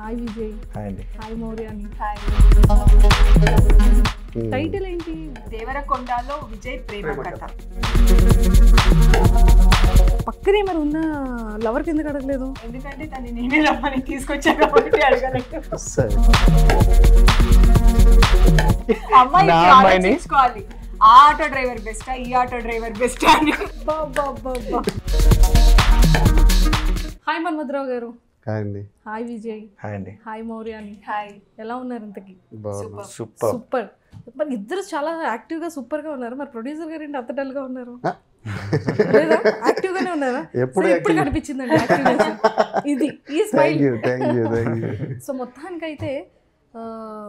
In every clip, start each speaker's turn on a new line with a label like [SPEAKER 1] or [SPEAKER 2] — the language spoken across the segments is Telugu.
[SPEAKER 1] హాయ్ విజయ్
[SPEAKER 2] హాయ్ అండి
[SPEAKER 1] హాయ్ మౌర్యాని
[SPEAKER 3] హాయ్
[SPEAKER 1] టైటిల్ ఏంటి
[SPEAKER 3] దేవరకొండలో విజయ్ ప్రేమ కథ
[SPEAKER 1] పక్కనే మరి ఉన్న లవర్ కింద అడగలేదు
[SPEAKER 3] ఎందుకంటే తను నేనే రమ్మని తీసుకొచ్చా కాబట్టి అడగలేదు
[SPEAKER 2] సరే
[SPEAKER 3] అమ్మాయి
[SPEAKER 2] నా
[SPEAKER 3] ఇప్పుడు
[SPEAKER 2] అమ్మాయిని?
[SPEAKER 3] ఆలోచించుకోవాలి ఆ ఆటో డ్రైవర్ బెస్టా ఈ ఆటో డ్రైవర్ బెస్టా అని
[SPEAKER 1] హాయ్ మన్మధరావు గారు
[SPEAKER 2] హాయ్ అండి
[SPEAKER 1] హాయ్ విజయ్
[SPEAKER 2] హాయ్ అండి
[SPEAKER 1] హాయ్ మౌర్యాని
[SPEAKER 3] హాయ్
[SPEAKER 1] ఎలా ఉన్నారు ఇంతకి
[SPEAKER 2] బాగున్నా
[SPEAKER 3] Super.
[SPEAKER 2] సూపర్
[SPEAKER 1] సూపర్ మరి ఇద్దరు చాలా యాక్టివ్ గా సూపర్ గా ఉన్నారు మరి ప్రొడ్యూసర్ గారు ఏంటి అంత డల్ గా ఉన్నారు లేదా యాక్టివ్ గానే ఉన్నారా
[SPEAKER 2] ఎప్పుడు
[SPEAKER 1] సో ఇప్పుడు
[SPEAKER 2] active.
[SPEAKER 1] కనిపించిందండి యాక్టివ్నెస్ ఇది ఈ
[SPEAKER 2] thank
[SPEAKER 1] smile
[SPEAKER 2] you thank you thank you
[SPEAKER 1] so మొత్తానికైతే ఆ,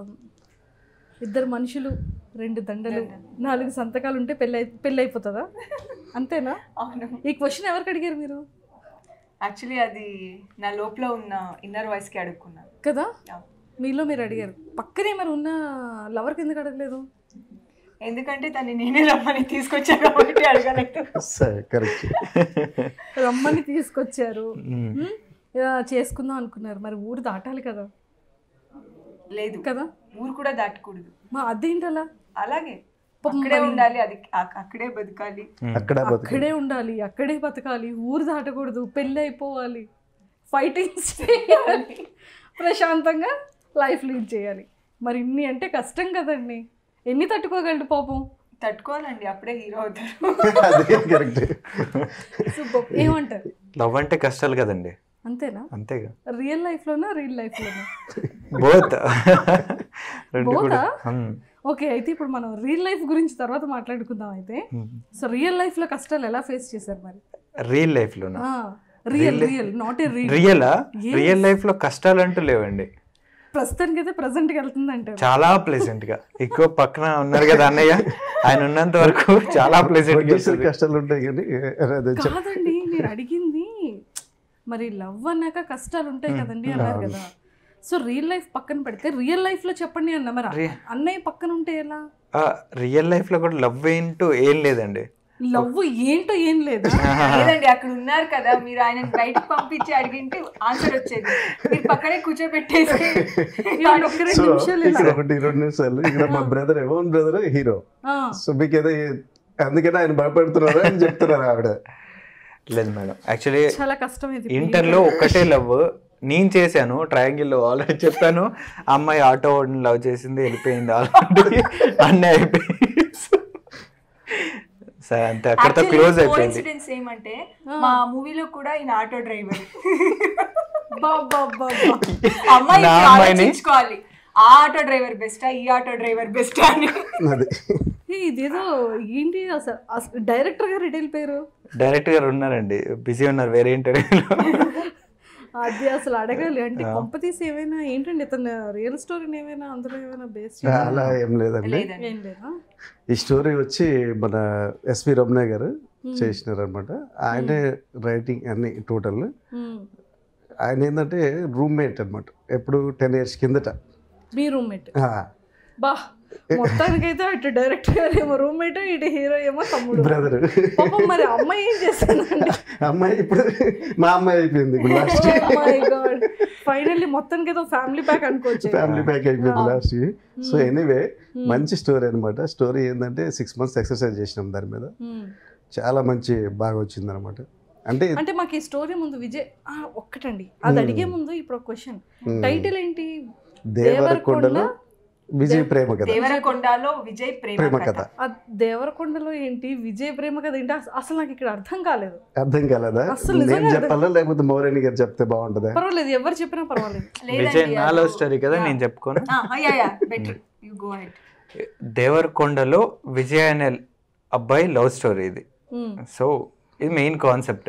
[SPEAKER 1] ఇద్దరు మనుషులు రెండు దండలు నాలుగు సంతకాలు ఉంటే పెళ్ళి అయి- పెళ్ళి అయిపోతుందా అంతేనా
[SPEAKER 3] అవును
[SPEAKER 1] ఈ క్వశ్చన్ ఎవరికి అడిగారు మీరు
[SPEAKER 3] యాక్చువల్లీ అది నా లోపల ఉన్న ఇన్నర్ వాయిస్ కి అడుక్కున్నాను
[SPEAKER 1] కదా
[SPEAKER 3] Yeah.
[SPEAKER 1] మీలో మీరు అడిగారు పక్కనే మరి ఉన్న లవర్ కిందకి అడగలేదు
[SPEAKER 3] ఎందుకంటే తను నేనే రమ్మని తీసుకొచ్చా కాబట్టి అడగలేదు
[SPEAKER 2] సరే కరెక్ట్
[SPEAKER 1] రమ్మని తీసుకొచ్చారు హ్మ్? ఇలా చేసుకుందాం అనుకున్నారు మరి ఊరు దాటాలి కదా
[SPEAKER 3] లేదు
[SPEAKER 1] కదా
[SPEAKER 3] ఊరు కూడా దాటకూడదు
[SPEAKER 1] మా అదేంటి అలా
[SPEAKER 3] అలాగే అక్కడే ఉండాలి అది అక్- అక్కడే బతకాలి
[SPEAKER 2] అక్కడ బతుకు
[SPEAKER 1] అక్కడే ఉండాలి అక్కడే బతకాలి ఊరు దాటకూడదు పెళ్ళి అయిపోవాలి ఫైటింగ్స్ చేయాలి ప్రశాంతంగా లైఫ్ లీడ్ చేయాలి మరి ఇన్ని అంటే కష్టం కదండి ఎన్ని తట్టుకోగలడు పాపం
[SPEAKER 3] తట్టుకోవాలండి అప్పుడే హీరో అవుతారు
[SPEAKER 2] అదే కరెక్ట్
[SPEAKER 1] సూపర్ ఏమంటారు
[SPEAKER 4] లవ్ అంటే కష్టాలు కదండి
[SPEAKER 1] అంతేనా
[SPEAKER 4] అంతేగా
[SPEAKER 1] రియల్ లైఫ్లోనా రియల్ లైఫ్లోనా
[SPEAKER 4] బోత్ రెండు
[SPEAKER 1] Both
[SPEAKER 4] కూడా
[SPEAKER 1] ఆ?
[SPEAKER 4] Hmm.
[SPEAKER 1] ఓకే అయితే ఇప్పుడు మనం రియల్ లైఫ్ గురించి తర్వాత మాట్లాడుకుందాం అయితే
[SPEAKER 4] Hmm.
[SPEAKER 1] సో రియల్ లైఫ్లో కష్టాలు ఎలా ఫేస్ చేశారు మరి
[SPEAKER 4] రియల్ లైఫ్ లోనా
[SPEAKER 1] real real not a real
[SPEAKER 4] రియలా
[SPEAKER 1] Yes.
[SPEAKER 4] రియల్ లైఫ్ లో కష్టాలు అంటూ లేవండి
[SPEAKER 1] ప్రస్తుతానికి అయితే ప్రజెంట్కి వెళ్తుంది అంటారు
[SPEAKER 4] చాలా ప్లెజెంట్ గా ఎక్కువ పక్కన ఉన్నారు కదా అన్నయ్య ఆయన ఉన్నంత వరకు చాలా ప్లెజెంట్ గా
[SPEAKER 2] ప్రొడ్యూసర్
[SPEAKER 4] ఉంటుంది.
[SPEAKER 2] కష్టాలు ఉంటాయి కానీ అదే చెప్
[SPEAKER 1] కాదండి నేను అడిగింది మరి లవ్ అన్నాక కష్టాలు ఉంటాయి కదండి అన్నారు కదా సో రియల్ లైఫ్ పక్కన పెడితే రియల్ లైఫ్ లో చెప్పండి అన్న మరి
[SPEAKER 4] Re-
[SPEAKER 1] అన్నయ్య పక్కన ఉంటే ఎలా
[SPEAKER 4] ఆ, రియల్ లైఫ్ లో కూడా లవ్ ఏంటో ఏం లేదండి
[SPEAKER 1] లవ్ ఏంటో ఏం లేదా
[SPEAKER 3] లేదండి అక్కడ ఉన్నారు కదా మీరు ఆయన బయటకు పంపించి అడిగింటే ఆన్సర్ వచ్చేది మీరు పక్కనే కూర్చోబెట్టేసి
[SPEAKER 1] ఇవాళ ఒక్క రెండు
[SPEAKER 2] సో
[SPEAKER 1] నిమిషాలు
[SPEAKER 2] ఇక్కడ
[SPEAKER 1] ఇలా.
[SPEAKER 2] ఒకటి రెండు నిమిషాలు ఇక్కడ మా బ్రదర్ ఓన్ బ్రదర్ హీరో
[SPEAKER 1] ఆ,
[SPEAKER 2] సో మీకు ఏదో అందుకనే ఆయన భయపడుతున్నారా అని చెప్తున్నారు ఆవిడ
[SPEAKER 4] లేదు మేడం యాక్చువల్లీ
[SPEAKER 1] చాలా కష్టం ఇది
[SPEAKER 4] ఇంటర్ లో ఒక్కటే లవ్ నేను చేశాను ట్రయాంగిల్ లో ఆల్రెడీ చెప్పాను ఆ అమ్మాయి ఆటో వాడిని లవ్ చేసింది వెళ్ళిపోయింది ఆల్రెడీ అన్నీ అయిపోయింది సరే అంతే అక్కడతో క్లోజ్ అయిపోయింది
[SPEAKER 3] కోఇన్సిడెన్స్ ఏమంటే మా మూవీలో కూడా ఈయన ఆటో డ్రైవర్
[SPEAKER 1] బా, బా, బా, బా.
[SPEAKER 3] అమ్మాయి
[SPEAKER 4] నా
[SPEAKER 3] ఇప్పుడు
[SPEAKER 4] అమ్మాయిని-
[SPEAKER 3] ఆలోచించుకోవాలి ఆ ఆటో డ్రైవర్ బెస్టా ఈ ఆటో డ్రైవర్ బెస్టా అని
[SPEAKER 2] అది
[SPEAKER 1] ఏ, ఇదేదో ఏంటి అసలు డైరెక్టర్ గారు ఎటు వెళ్ళిపోయారు
[SPEAKER 4] డైరెక్ట్ గారు ఉన్నారండి బిజీ ఉన్నారు వేరే ఇంటర్వ్యూలో
[SPEAKER 1] అది అసలు అడగాలి అంటే కొంపతీసి ఏమైనా ఏంటండి ఇతను రియల్ స్టోరీని ఏమైనా అందులో ఏమైనా బేస్
[SPEAKER 2] అలా ఏం లేదండి
[SPEAKER 3] లేదండి
[SPEAKER 1] ఏం లేదా
[SPEAKER 2] ఈ స్టోరీ వచ్చి మన ఎస్వి రమణ గారు చేసినారు అనమాట ఆయనే రైటింగ్ అన్ని టోటల్
[SPEAKER 1] Hmm.
[SPEAKER 2] ఆయన ఏంటంటే రూమ్మేట్ అనమాట ఎప్పుడు టెన్ ఇయర్స్ కిందట
[SPEAKER 1] మీ రూమ్మేట్
[SPEAKER 2] ఆ,
[SPEAKER 1] బా మొత్తానికైతే అటు డైరెక్టర్ గారు ఏమో రూమ్మేట్ ఇటు హీరో ఏమో తమ్ముడు
[SPEAKER 2] బ్రదర్
[SPEAKER 1] పాపం మరి అమ్మాయి ఏం చేస్తుందండి
[SPEAKER 2] అమ్మాయి ఇప్పుడు మా అమ్మాయి అయిపోయింది ఇప్పుడు లాస్ట్
[SPEAKER 1] మై గాడ్ ఫైనల్లీ మొత్తానికి ఏదో ఫ్యామిలీ ప్యాక్ అనుకోవచ్చు
[SPEAKER 2] ఫ్యామిలీ ప్యాక్ అయిపోయింది లాస్ట్ సో ఎనీవే మంచి స్టోరీ అనమాట స్టోరీ ఏంటంటే సిక్స్ మంత్స్ ఎక్సర్సైజ్ చేసినాం దాని మీద
[SPEAKER 1] Hmm.
[SPEAKER 2] చాలా మంచి బాగా వచ్చింది అనమాట అంటే
[SPEAKER 1] అంటే మాకు ఈ స్టోరీ ముందు విజయ్ ఆ, ఒక్కటండి అది అడిగే ముందు ఇప్పుడు క్వశ్చన్ టైటిల్ ఏంటి
[SPEAKER 2] దేవరకొండలో విజయ్ ప్రేమ కథ
[SPEAKER 3] దేవరకొండలో విజయ్
[SPEAKER 2] ప్రేమ
[SPEAKER 3] ప్రేమ
[SPEAKER 2] కథ
[SPEAKER 3] కథ
[SPEAKER 1] ఆ దేవరకొండలో ఏంటి విజయ్ ప్రేమ కదా ఏంటి అస- అసలు నాకు ఇక్కడ అర్థం కాలేదు
[SPEAKER 2] అర్థం కాలేదా
[SPEAKER 1] అస్సలు
[SPEAKER 2] నేను
[SPEAKER 1] నిజంగా
[SPEAKER 2] చెప్పాలా లేకపోతే మౌరేణి గారు చెప్తే బాగుంటుందా
[SPEAKER 1] పర్వాలేదు ఎవరు చెప్పినా పర్వాలేదు
[SPEAKER 4] విజయ్ నా లవ్ స్టోరీ కదా నేను చెప్పుకోను
[SPEAKER 3] బెటర్ యు గో హెడ్
[SPEAKER 4] దేవరకొండలో విజయ్ అనే అబ్బాయి లవ్ స్టోరీ ఇది
[SPEAKER 1] Hmm.
[SPEAKER 4] సో ఇది మెయిన్ కాన్సెప్ట్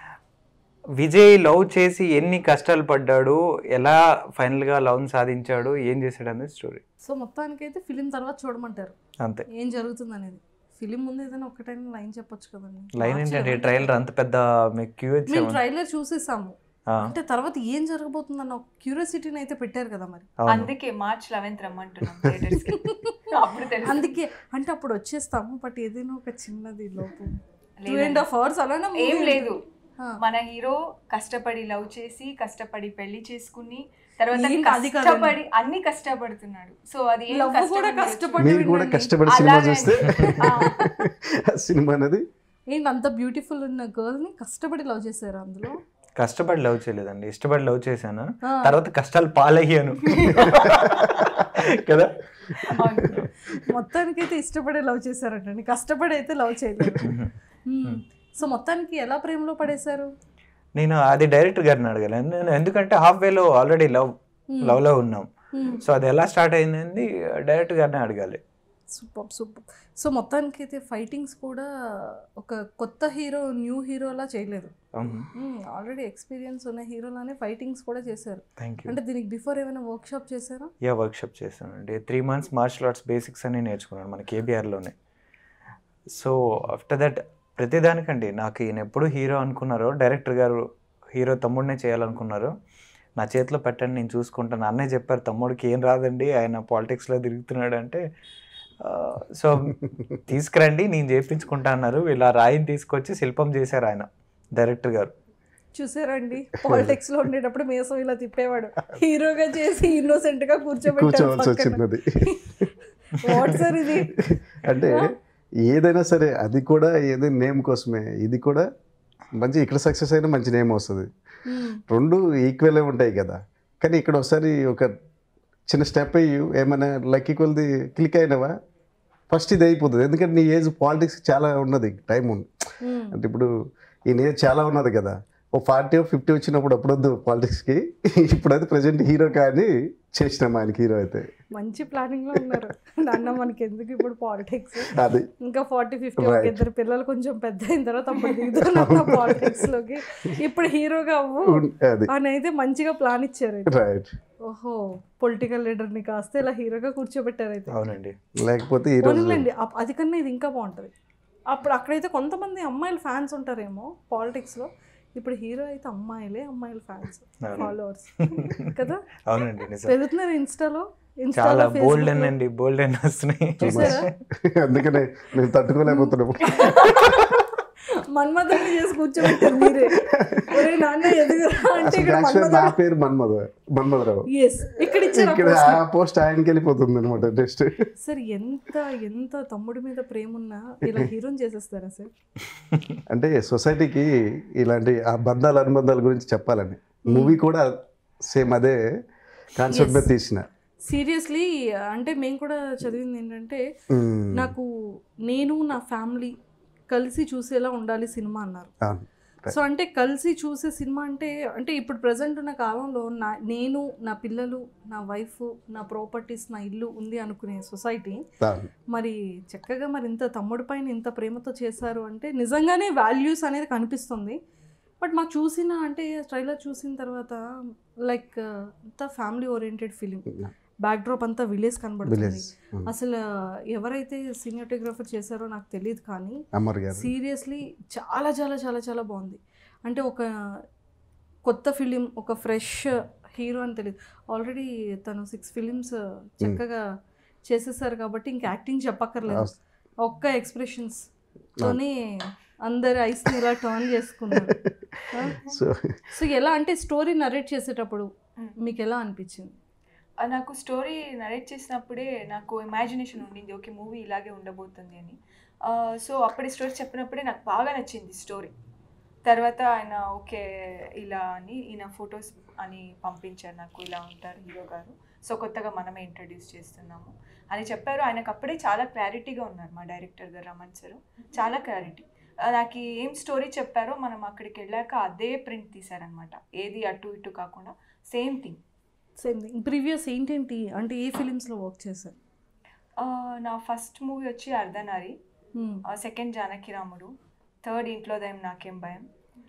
[SPEAKER 4] విజయ్ లవ్ చేసి ఎన్ని కష్టాలు పడ్డాడు ఎలా ఫైనల్గా లవ్ని సాధించాడు ఏం చేశాడు అనేది స్టోరీ
[SPEAKER 1] సో మొత్తానికి అయితే ఫిలిం తర్వాత చూడమంటారు
[SPEAKER 4] అంతే
[SPEAKER 1] ఏం జరుగుతుంది అనేది ఫిలిం ముందు ఏదైనా ఒకటైనా లైన్ చెప్పొచ్చు కదండి
[SPEAKER 4] లైన్ ఏంటంటే ట్రైలర్ అంత పెద్ద మీకు క్యూ
[SPEAKER 1] మేము
[SPEAKER 4] ఇచ్చాము
[SPEAKER 1] ట్రైలర్ చూసేసాము
[SPEAKER 4] ఆ,
[SPEAKER 1] అంటే తర్వాత ఏం జరగబోతుందన్న క్యూరియాసిటీని అయితే పెట్టారు కదా మరి
[SPEAKER 4] అవును
[SPEAKER 3] అందుకే మార్చ్ లెవెన్త్ రమ్మంటున్నాం థియేటర్స్ కి అప్పుడు తెలుసు
[SPEAKER 1] అందుకే అంటే అప్పుడు వచ్చేస్తాము బట్ ఏదైనా ఒక చిన్నది లోపం టూ
[SPEAKER 3] లేదండి.
[SPEAKER 1] అండ్ హాఫ్ అవర్స్ అలానే
[SPEAKER 3] ఏం లేదు
[SPEAKER 1] ఆ.
[SPEAKER 3] మన హీరో కష్టపడి లవ్ చేసి కష్టపడి పెళ్లి చేసుకుని తర్వాత
[SPEAKER 1] ఏంటి అది కాదండి.
[SPEAKER 3] కష్టపడి అన్ని కష్టపడుతున్నాడు సో అది ఏం
[SPEAKER 1] Love
[SPEAKER 3] కష్టం
[SPEAKER 1] కూడా
[SPEAKER 3] లేదు.
[SPEAKER 1] కష్టపడి
[SPEAKER 2] మీరు కూడా
[SPEAKER 1] వినండి.
[SPEAKER 2] కష్టపడి సినిమా
[SPEAKER 3] అలాగే.
[SPEAKER 2] చూస్తే
[SPEAKER 3] ఆ.
[SPEAKER 2] ఆ సినిమా అనేది
[SPEAKER 1] ఏంటి అంత బ్యూటిఫుల్ ఉన్న గర్ల్ ని కష్టపడి లవ్ చేశారు అందులో
[SPEAKER 4] కష్టపడి లవ్ చేయలేదండి ఇష్టపడి లవ్ చేశాను
[SPEAKER 1] ఆ.
[SPEAKER 4] తర్వాత కష్టాలు పాలయ్యాను కదా
[SPEAKER 3] అవును.
[SPEAKER 1] మొత్తానికైతే ఇష్టపడే లవ్ చేశారంటండి కష్టపడి అయితే లవ్ చేయలేదు మ్మ్. సో మొత్తానికి ఎలా ప్రేమలో పడేశారు
[SPEAKER 4] నేను అది డైరెక్టర్ గారిని అడగలేను నేను ఎందుకంటే హాఫ్ వేలో ఆల్రెడీ లవ్
[SPEAKER 1] మ్మ్.
[SPEAKER 4] లవ్ లో ఉన్నాం
[SPEAKER 1] మ్మ్.
[SPEAKER 4] సో అది ఎలా స్టార్ట్ అయింది డైరెక్టర్ గారిని అడగాలి
[SPEAKER 1] సూపర్ సూపర్ సో మొత్తానికి అయితే ఫైటింగ్స్ కూడా ఒక కొత్త హీరో న్యూ హీరోలా చేయలేదు ఆల్రెడీ ఎక్స్పీరియన్స్ ఉన్న హీరోలానే ఫైటింగ్స్ కూడా చేశారు
[SPEAKER 4] థ్యాంక్ యూ
[SPEAKER 1] అంటే దీనికి బిఫోర్ ఏమైనా వర్క్ షాప్ చేశారా
[SPEAKER 4] యా వర్క్షాప్ చేశాను అండి three months martial arts basics అని నేర్చుకున్నాను మన కేబిఆర్లోనే సో ఆఫ్టర్ దట్ ప్రతిదానికండి నాకు ఈయన ఎప్పుడు హీరో అనుకున్నారో డైరెక్టర్ గారు హీరో తమ్ముడినే చేయాలనుకున్నారు నా చేతిలో పెట్టండి నేను చూసుకుంటాను అన్నయ్య చెప్పారు తమ్ముడికి ఏం రాదండి ఆయన పాలిటిక్స్లో తిరుగుతున్నాడు అంటే సో తీసుకురండి నేను చేయించుకుంటా అన్నారు ఇలా రాయిని తీసుకొచ్చి శిల్పం చేశారు ఆయన డైరెక్టర్ గారు
[SPEAKER 1] చూసారండి పాలిటిక్స్ లో ఉండేటప్పుడు మేసం ఇలా తిప్పేవాడు హీరోగా చేసి ఇన్నోసెంట్ గా కూర్చోబెట్టారు
[SPEAKER 2] కూర్చోవలసి
[SPEAKER 1] పక్కన.
[SPEAKER 2] వచ్చింది
[SPEAKER 1] వాట్ సార్ ఇది
[SPEAKER 2] అంటే ఏదైనా సరే అది కూడా ఏదైనా నేమ్ కోసమే ఇది కూడా మంచి ఇక్కడ సక్సెస్ అయినా మంచి నేమ్ వస్తుంది
[SPEAKER 1] మ్మ్.
[SPEAKER 2] రెండు ఈక్వలే ఉంటాయి కదా కానీ ఇక్కడ ఒకసారి ఒక చిన్న స్టెప్ అయ్యి ఏమైనా లక్కీ కొలిది క్లిక్ అయినావా ఫస్ట్ ఇది అయిపోతుంది ఎందుకంటే నీ ఏజ్ పాలిటిక్స్ చాలా ఉన్నది టైం ఉంది
[SPEAKER 1] మ్మ్.
[SPEAKER 2] అంటే ఇప్పుడు ఈ ఏజ్ చాలా ఉన్నది కదా ఓ ఫార్టీ ఫిఫ్టీ వచ్చినప్పుడు అప్పుడు వద్దు పాలిటిక్స్కి ఇప్పుడైతే ప్రజెంట్ హీరో కానీ చేసినాం ఆయనకి హీరో అయితే
[SPEAKER 1] మంచి ప్లానింగ్ లో ఉన్నారు నాన్న మనకి ఎందుకు ఇప్పుడు పాలిటిక్స్
[SPEAKER 2] అది
[SPEAKER 1] ఇంకా ఫార్టీ ఫిఫ్టీ ఒక
[SPEAKER 2] Right.
[SPEAKER 1] ఇద్దరు పిల్లలు కొంచెం పెద్ద అయిన తర్వాత అప్పుడు దిగుతున్నా పాలిటిక్స్ లోకి ఇప్పుడు హీరోగా అవ్వు
[SPEAKER 2] ఉన్- అది
[SPEAKER 1] అని అయితే మంచిగా ప్లాన్ ఇచ్చారు అయితే.
[SPEAKER 2] రైట్
[SPEAKER 1] ఓహో పొలిటికల్ లీడర్ ని కాస్త ఇలా హీరోగా కూర్చోబెట్టారు అయితే
[SPEAKER 4] అవునండి
[SPEAKER 2] లేకపోతే ఈ రోజు
[SPEAKER 1] పోనీలేండి అప్- అది కన్నా ఇది ఇంకా బాగుంటుంది అప్పుడు అక్కడైతే కొంతమంది అమ్మాయిలు ఫ్యాన్స్ ఉంటారేమో పాలిటిక్స్ లో ఇప్పుడు హీరో అయితే అమ్మాయిలే అమ్మాయిల ఫ్యాన్స్
[SPEAKER 4] అవును.
[SPEAKER 1] ఫాలోవర్స్ కదా
[SPEAKER 4] అవునండి నిజం
[SPEAKER 1] పెరుగుతున్నారు ఇన్స్టాలో
[SPEAKER 4] చాలా
[SPEAKER 1] ఇన్స్టాలో
[SPEAKER 4] బోల్డ్ అండి బోల్డ్ అని వస్తున్నాయి
[SPEAKER 1] చూసారా
[SPEAKER 2] అందుకనే మేము తట్టుకోలేకపోతున్నాము
[SPEAKER 1] మన్మధుడిని చేసి కూర్చోబెట్టారు మీరే ఒరే నాన్న ఎదుగురా అంటే
[SPEAKER 2] అసలు
[SPEAKER 1] ఇక్కడ
[SPEAKER 2] యాక్చువల్ నా
[SPEAKER 1] మన్మధుడు
[SPEAKER 2] పేరు మన్మధ మన్మధరావు
[SPEAKER 1] ఎస్ ఇక్కడ ఇచ్చారు
[SPEAKER 2] ఇక్కడ ఆ పోస్ట్ ఆయనకి వెళ్ళిపోతుంది అనమాట నెక్స్ట్
[SPEAKER 1] సార్ ఎంత ఎంత తమ్ముడి మీద ప్రేమ ఉన్నా ఇలా హీరోని చేసేస్తారా సార్
[SPEAKER 2] అంటే సొసైటీకి ఇలాంటి ఆ బంధాల అనుబంధాల గురించి చెప్పాలని మూవీ కూడా సేమ్ అదే కాన్సెప్ట్ మీద
[SPEAKER 1] Yes.
[SPEAKER 2] తీసిన
[SPEAKER 1] సీరియస్లీ అంటే మేము కూడా చదివింది ఏంటంటే
[SPEAKER 2] మ్మ్.
[SPEAKER 1] నాకు నేను నా ఫ్యామిలీ కలిసి చూసేలా ఉండాలి సినిమా అన్నారు
[SPEAKER 2] అవును. Right.
[SPEAKER 1] సో అంటే కలిసి చూసే సినిమా అంటే అంటే ఇప్పుడు ప్రజెంట్ ఉన్న కాలంలో నా నేను నా పిల్లలు నా వైఫ్ నా ప్రాపర్టీస్ నా ఇల్లు ఉంది అనుకునే సొసైటీ
[SPEAKER 2] అవును.
[SPEAKER 1] మరి చక్కగా మరి ఇంత తమ్ముడి పైన ఇంత ప్రేమతో చేశారు అంటే నిజంగానే వాల్యూస్ అనేది కనిపిస్తుంది బట్ మాకు చూసిన అంటే ట్రైలర్ చూసిన తర్వాత లైక్ అంతా family oriented film backdrop అంతా విలేజ్ కనబడుతుంది
[SPEAKER 2] విలేజ్ మ్మ్.
[SPEAKER 1] అసలు ఎవరైతే సినిమాటోగ్రఫర్ చేశారో నాకు తెలియదు కానీ
[SPEAKER 2] అమర్ గారు
[SPEAKER 1] సీరియస్లీ చాలా చాలా చాలా చాలా బాగుంది అంటే ఒక కొత్త ఫిలిం ఒక ఫ్రెష్ హీరో అని తెలియదు ఆల్రెడీ తను సిక్స్ ఫిలిమ్స్ చక్కగా చేసేసారు కాబట్టి ఇంకా యాక్టింగ్ చెప్పక్కర్లేదు
[SPEAKER 2] అవస్-
[SPEAKER 1] ఒక్క ఎక్స్ప్రెషన్స్ తోనే అందరు ఐస్ ఇలా టర్న్ చేసుకున్నారు
[SPEAKER 2] సో
[SPEAKER 1] సో ఎలా అంటే స్టోరీ నరేట్ చేసేటప్పుడు
[SPEAKER 3] Mm.
[SPEAKER 1] మీకు ఎలా అనిపించింది
[SPEAKER 3] ఆ, నాకు స్టోరీ నరేట్ చేసినప్పుడే నాకు ఇమాజినేషన్ ఉండింది ఓకే మూవీ ఇలాగే ఉండబోతుంది అని సో అప్పటి స్టోరీ చెప్పినప్పుడే నాకు బాగా నచ్చింది స్టోరీ తర్వాత ఆయన ఓకే ఇలా అని ఈయన ఫొటోస్ అని పంపించారు నాకు ఇలా ఉంటారు హీరో గారు సో కొత్తగా మనమే ఇంట్రడ్యూస్ చేస్తున్నాము అని చెప్పారు ఆయనకు అప్పుడే చాలా క్లారిటీగా ఉన్నారు మా డైరెక్టర్ గారు రమణ్ సార్ చాలా క్లారిటీ నాకు ఏం స్టోరీ చెప్పారో మనం అక్కడికి వెళ్ళాక అదే ప్రింట్ తీశారనమాట ఏది అటు ఇటు కాకుండా సేమ్ థింగ్
[SPEAKER 1] సేమ్ ప్రీవియస్ ఏంటేంటి అంటే ఏ ఫిలిమ్స్లో వర్క్ చేశారు
[SPEAKER 3] ఆ, నా ఫస్ట్ మూవీ వచ్చి అర్ధనారి
[SPEAKER 1] Hmm.
[SPEAKER 3] సెకండ్ జానకి రాముడు థర్డ్ ఇంట్లో దయం నాకేం భయం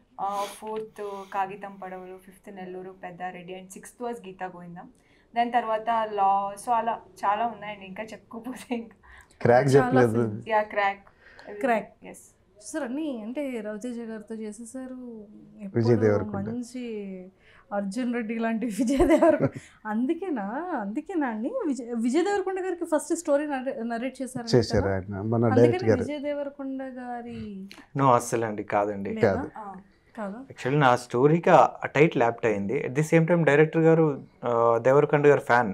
[SPEAKER 3] fourth Kagitham Padavalu fifth Nellore Peddareddy and sixth was Geetha Govindam దాని తర్వాత లా సో అలా చాలా ఉన్నాయండి ఇంకా చెప్పుకోపోతే ఇంకా
[SPEAKER 2] క్రాక్
[SPEAKER 1] చాలా
[SPEAKER 2] చెప్పలేదు
[SPEAKER 1] films.
[SPEAKER 3] Yeah Krack
[SPEAKER 1] Crack.
[SPEAKER 3] Yes
[SPEAKER 1] sir అన్ని అంటే రవితేజ గారితో చేసేసారు ఎప్పుడు
[SPEAKER 2] విజయ్ దేవరకొండ.
[SPEAKER 1] మంచి అర్జున్ రెడ్డి లాంటి విజయ్ దేవరకొండ అందుకేనా అందుకేనా అండి విజయ్ విజయ్ దేవరకొండ గారికి ఫస్ట్ స్టోరీ నరేట్ చేశారు
[SPEAKER 2] చేశారు ఆయన మన డైరెక్టర్
[SPEAKER 1] అందుకని
[SPEAKER 2] గారు
[SPEAKER 1] విజయ్ దేవరకొండ గారి
[SPEAKER 4] నో అస్సలు అండి కాదండి
[SPEAKER 1] లేదా?
[SPEAKER 2] కాదు.
[SPEAKER 1] కాదా
[SPEAKER 4] యాక్చువల్లీ నా స్టోరీకి ఆ టైటిల్ యాప్ట్ అయింది at the same time director గారు ఆ, దేవరకొండ గారు ఫ్యాన్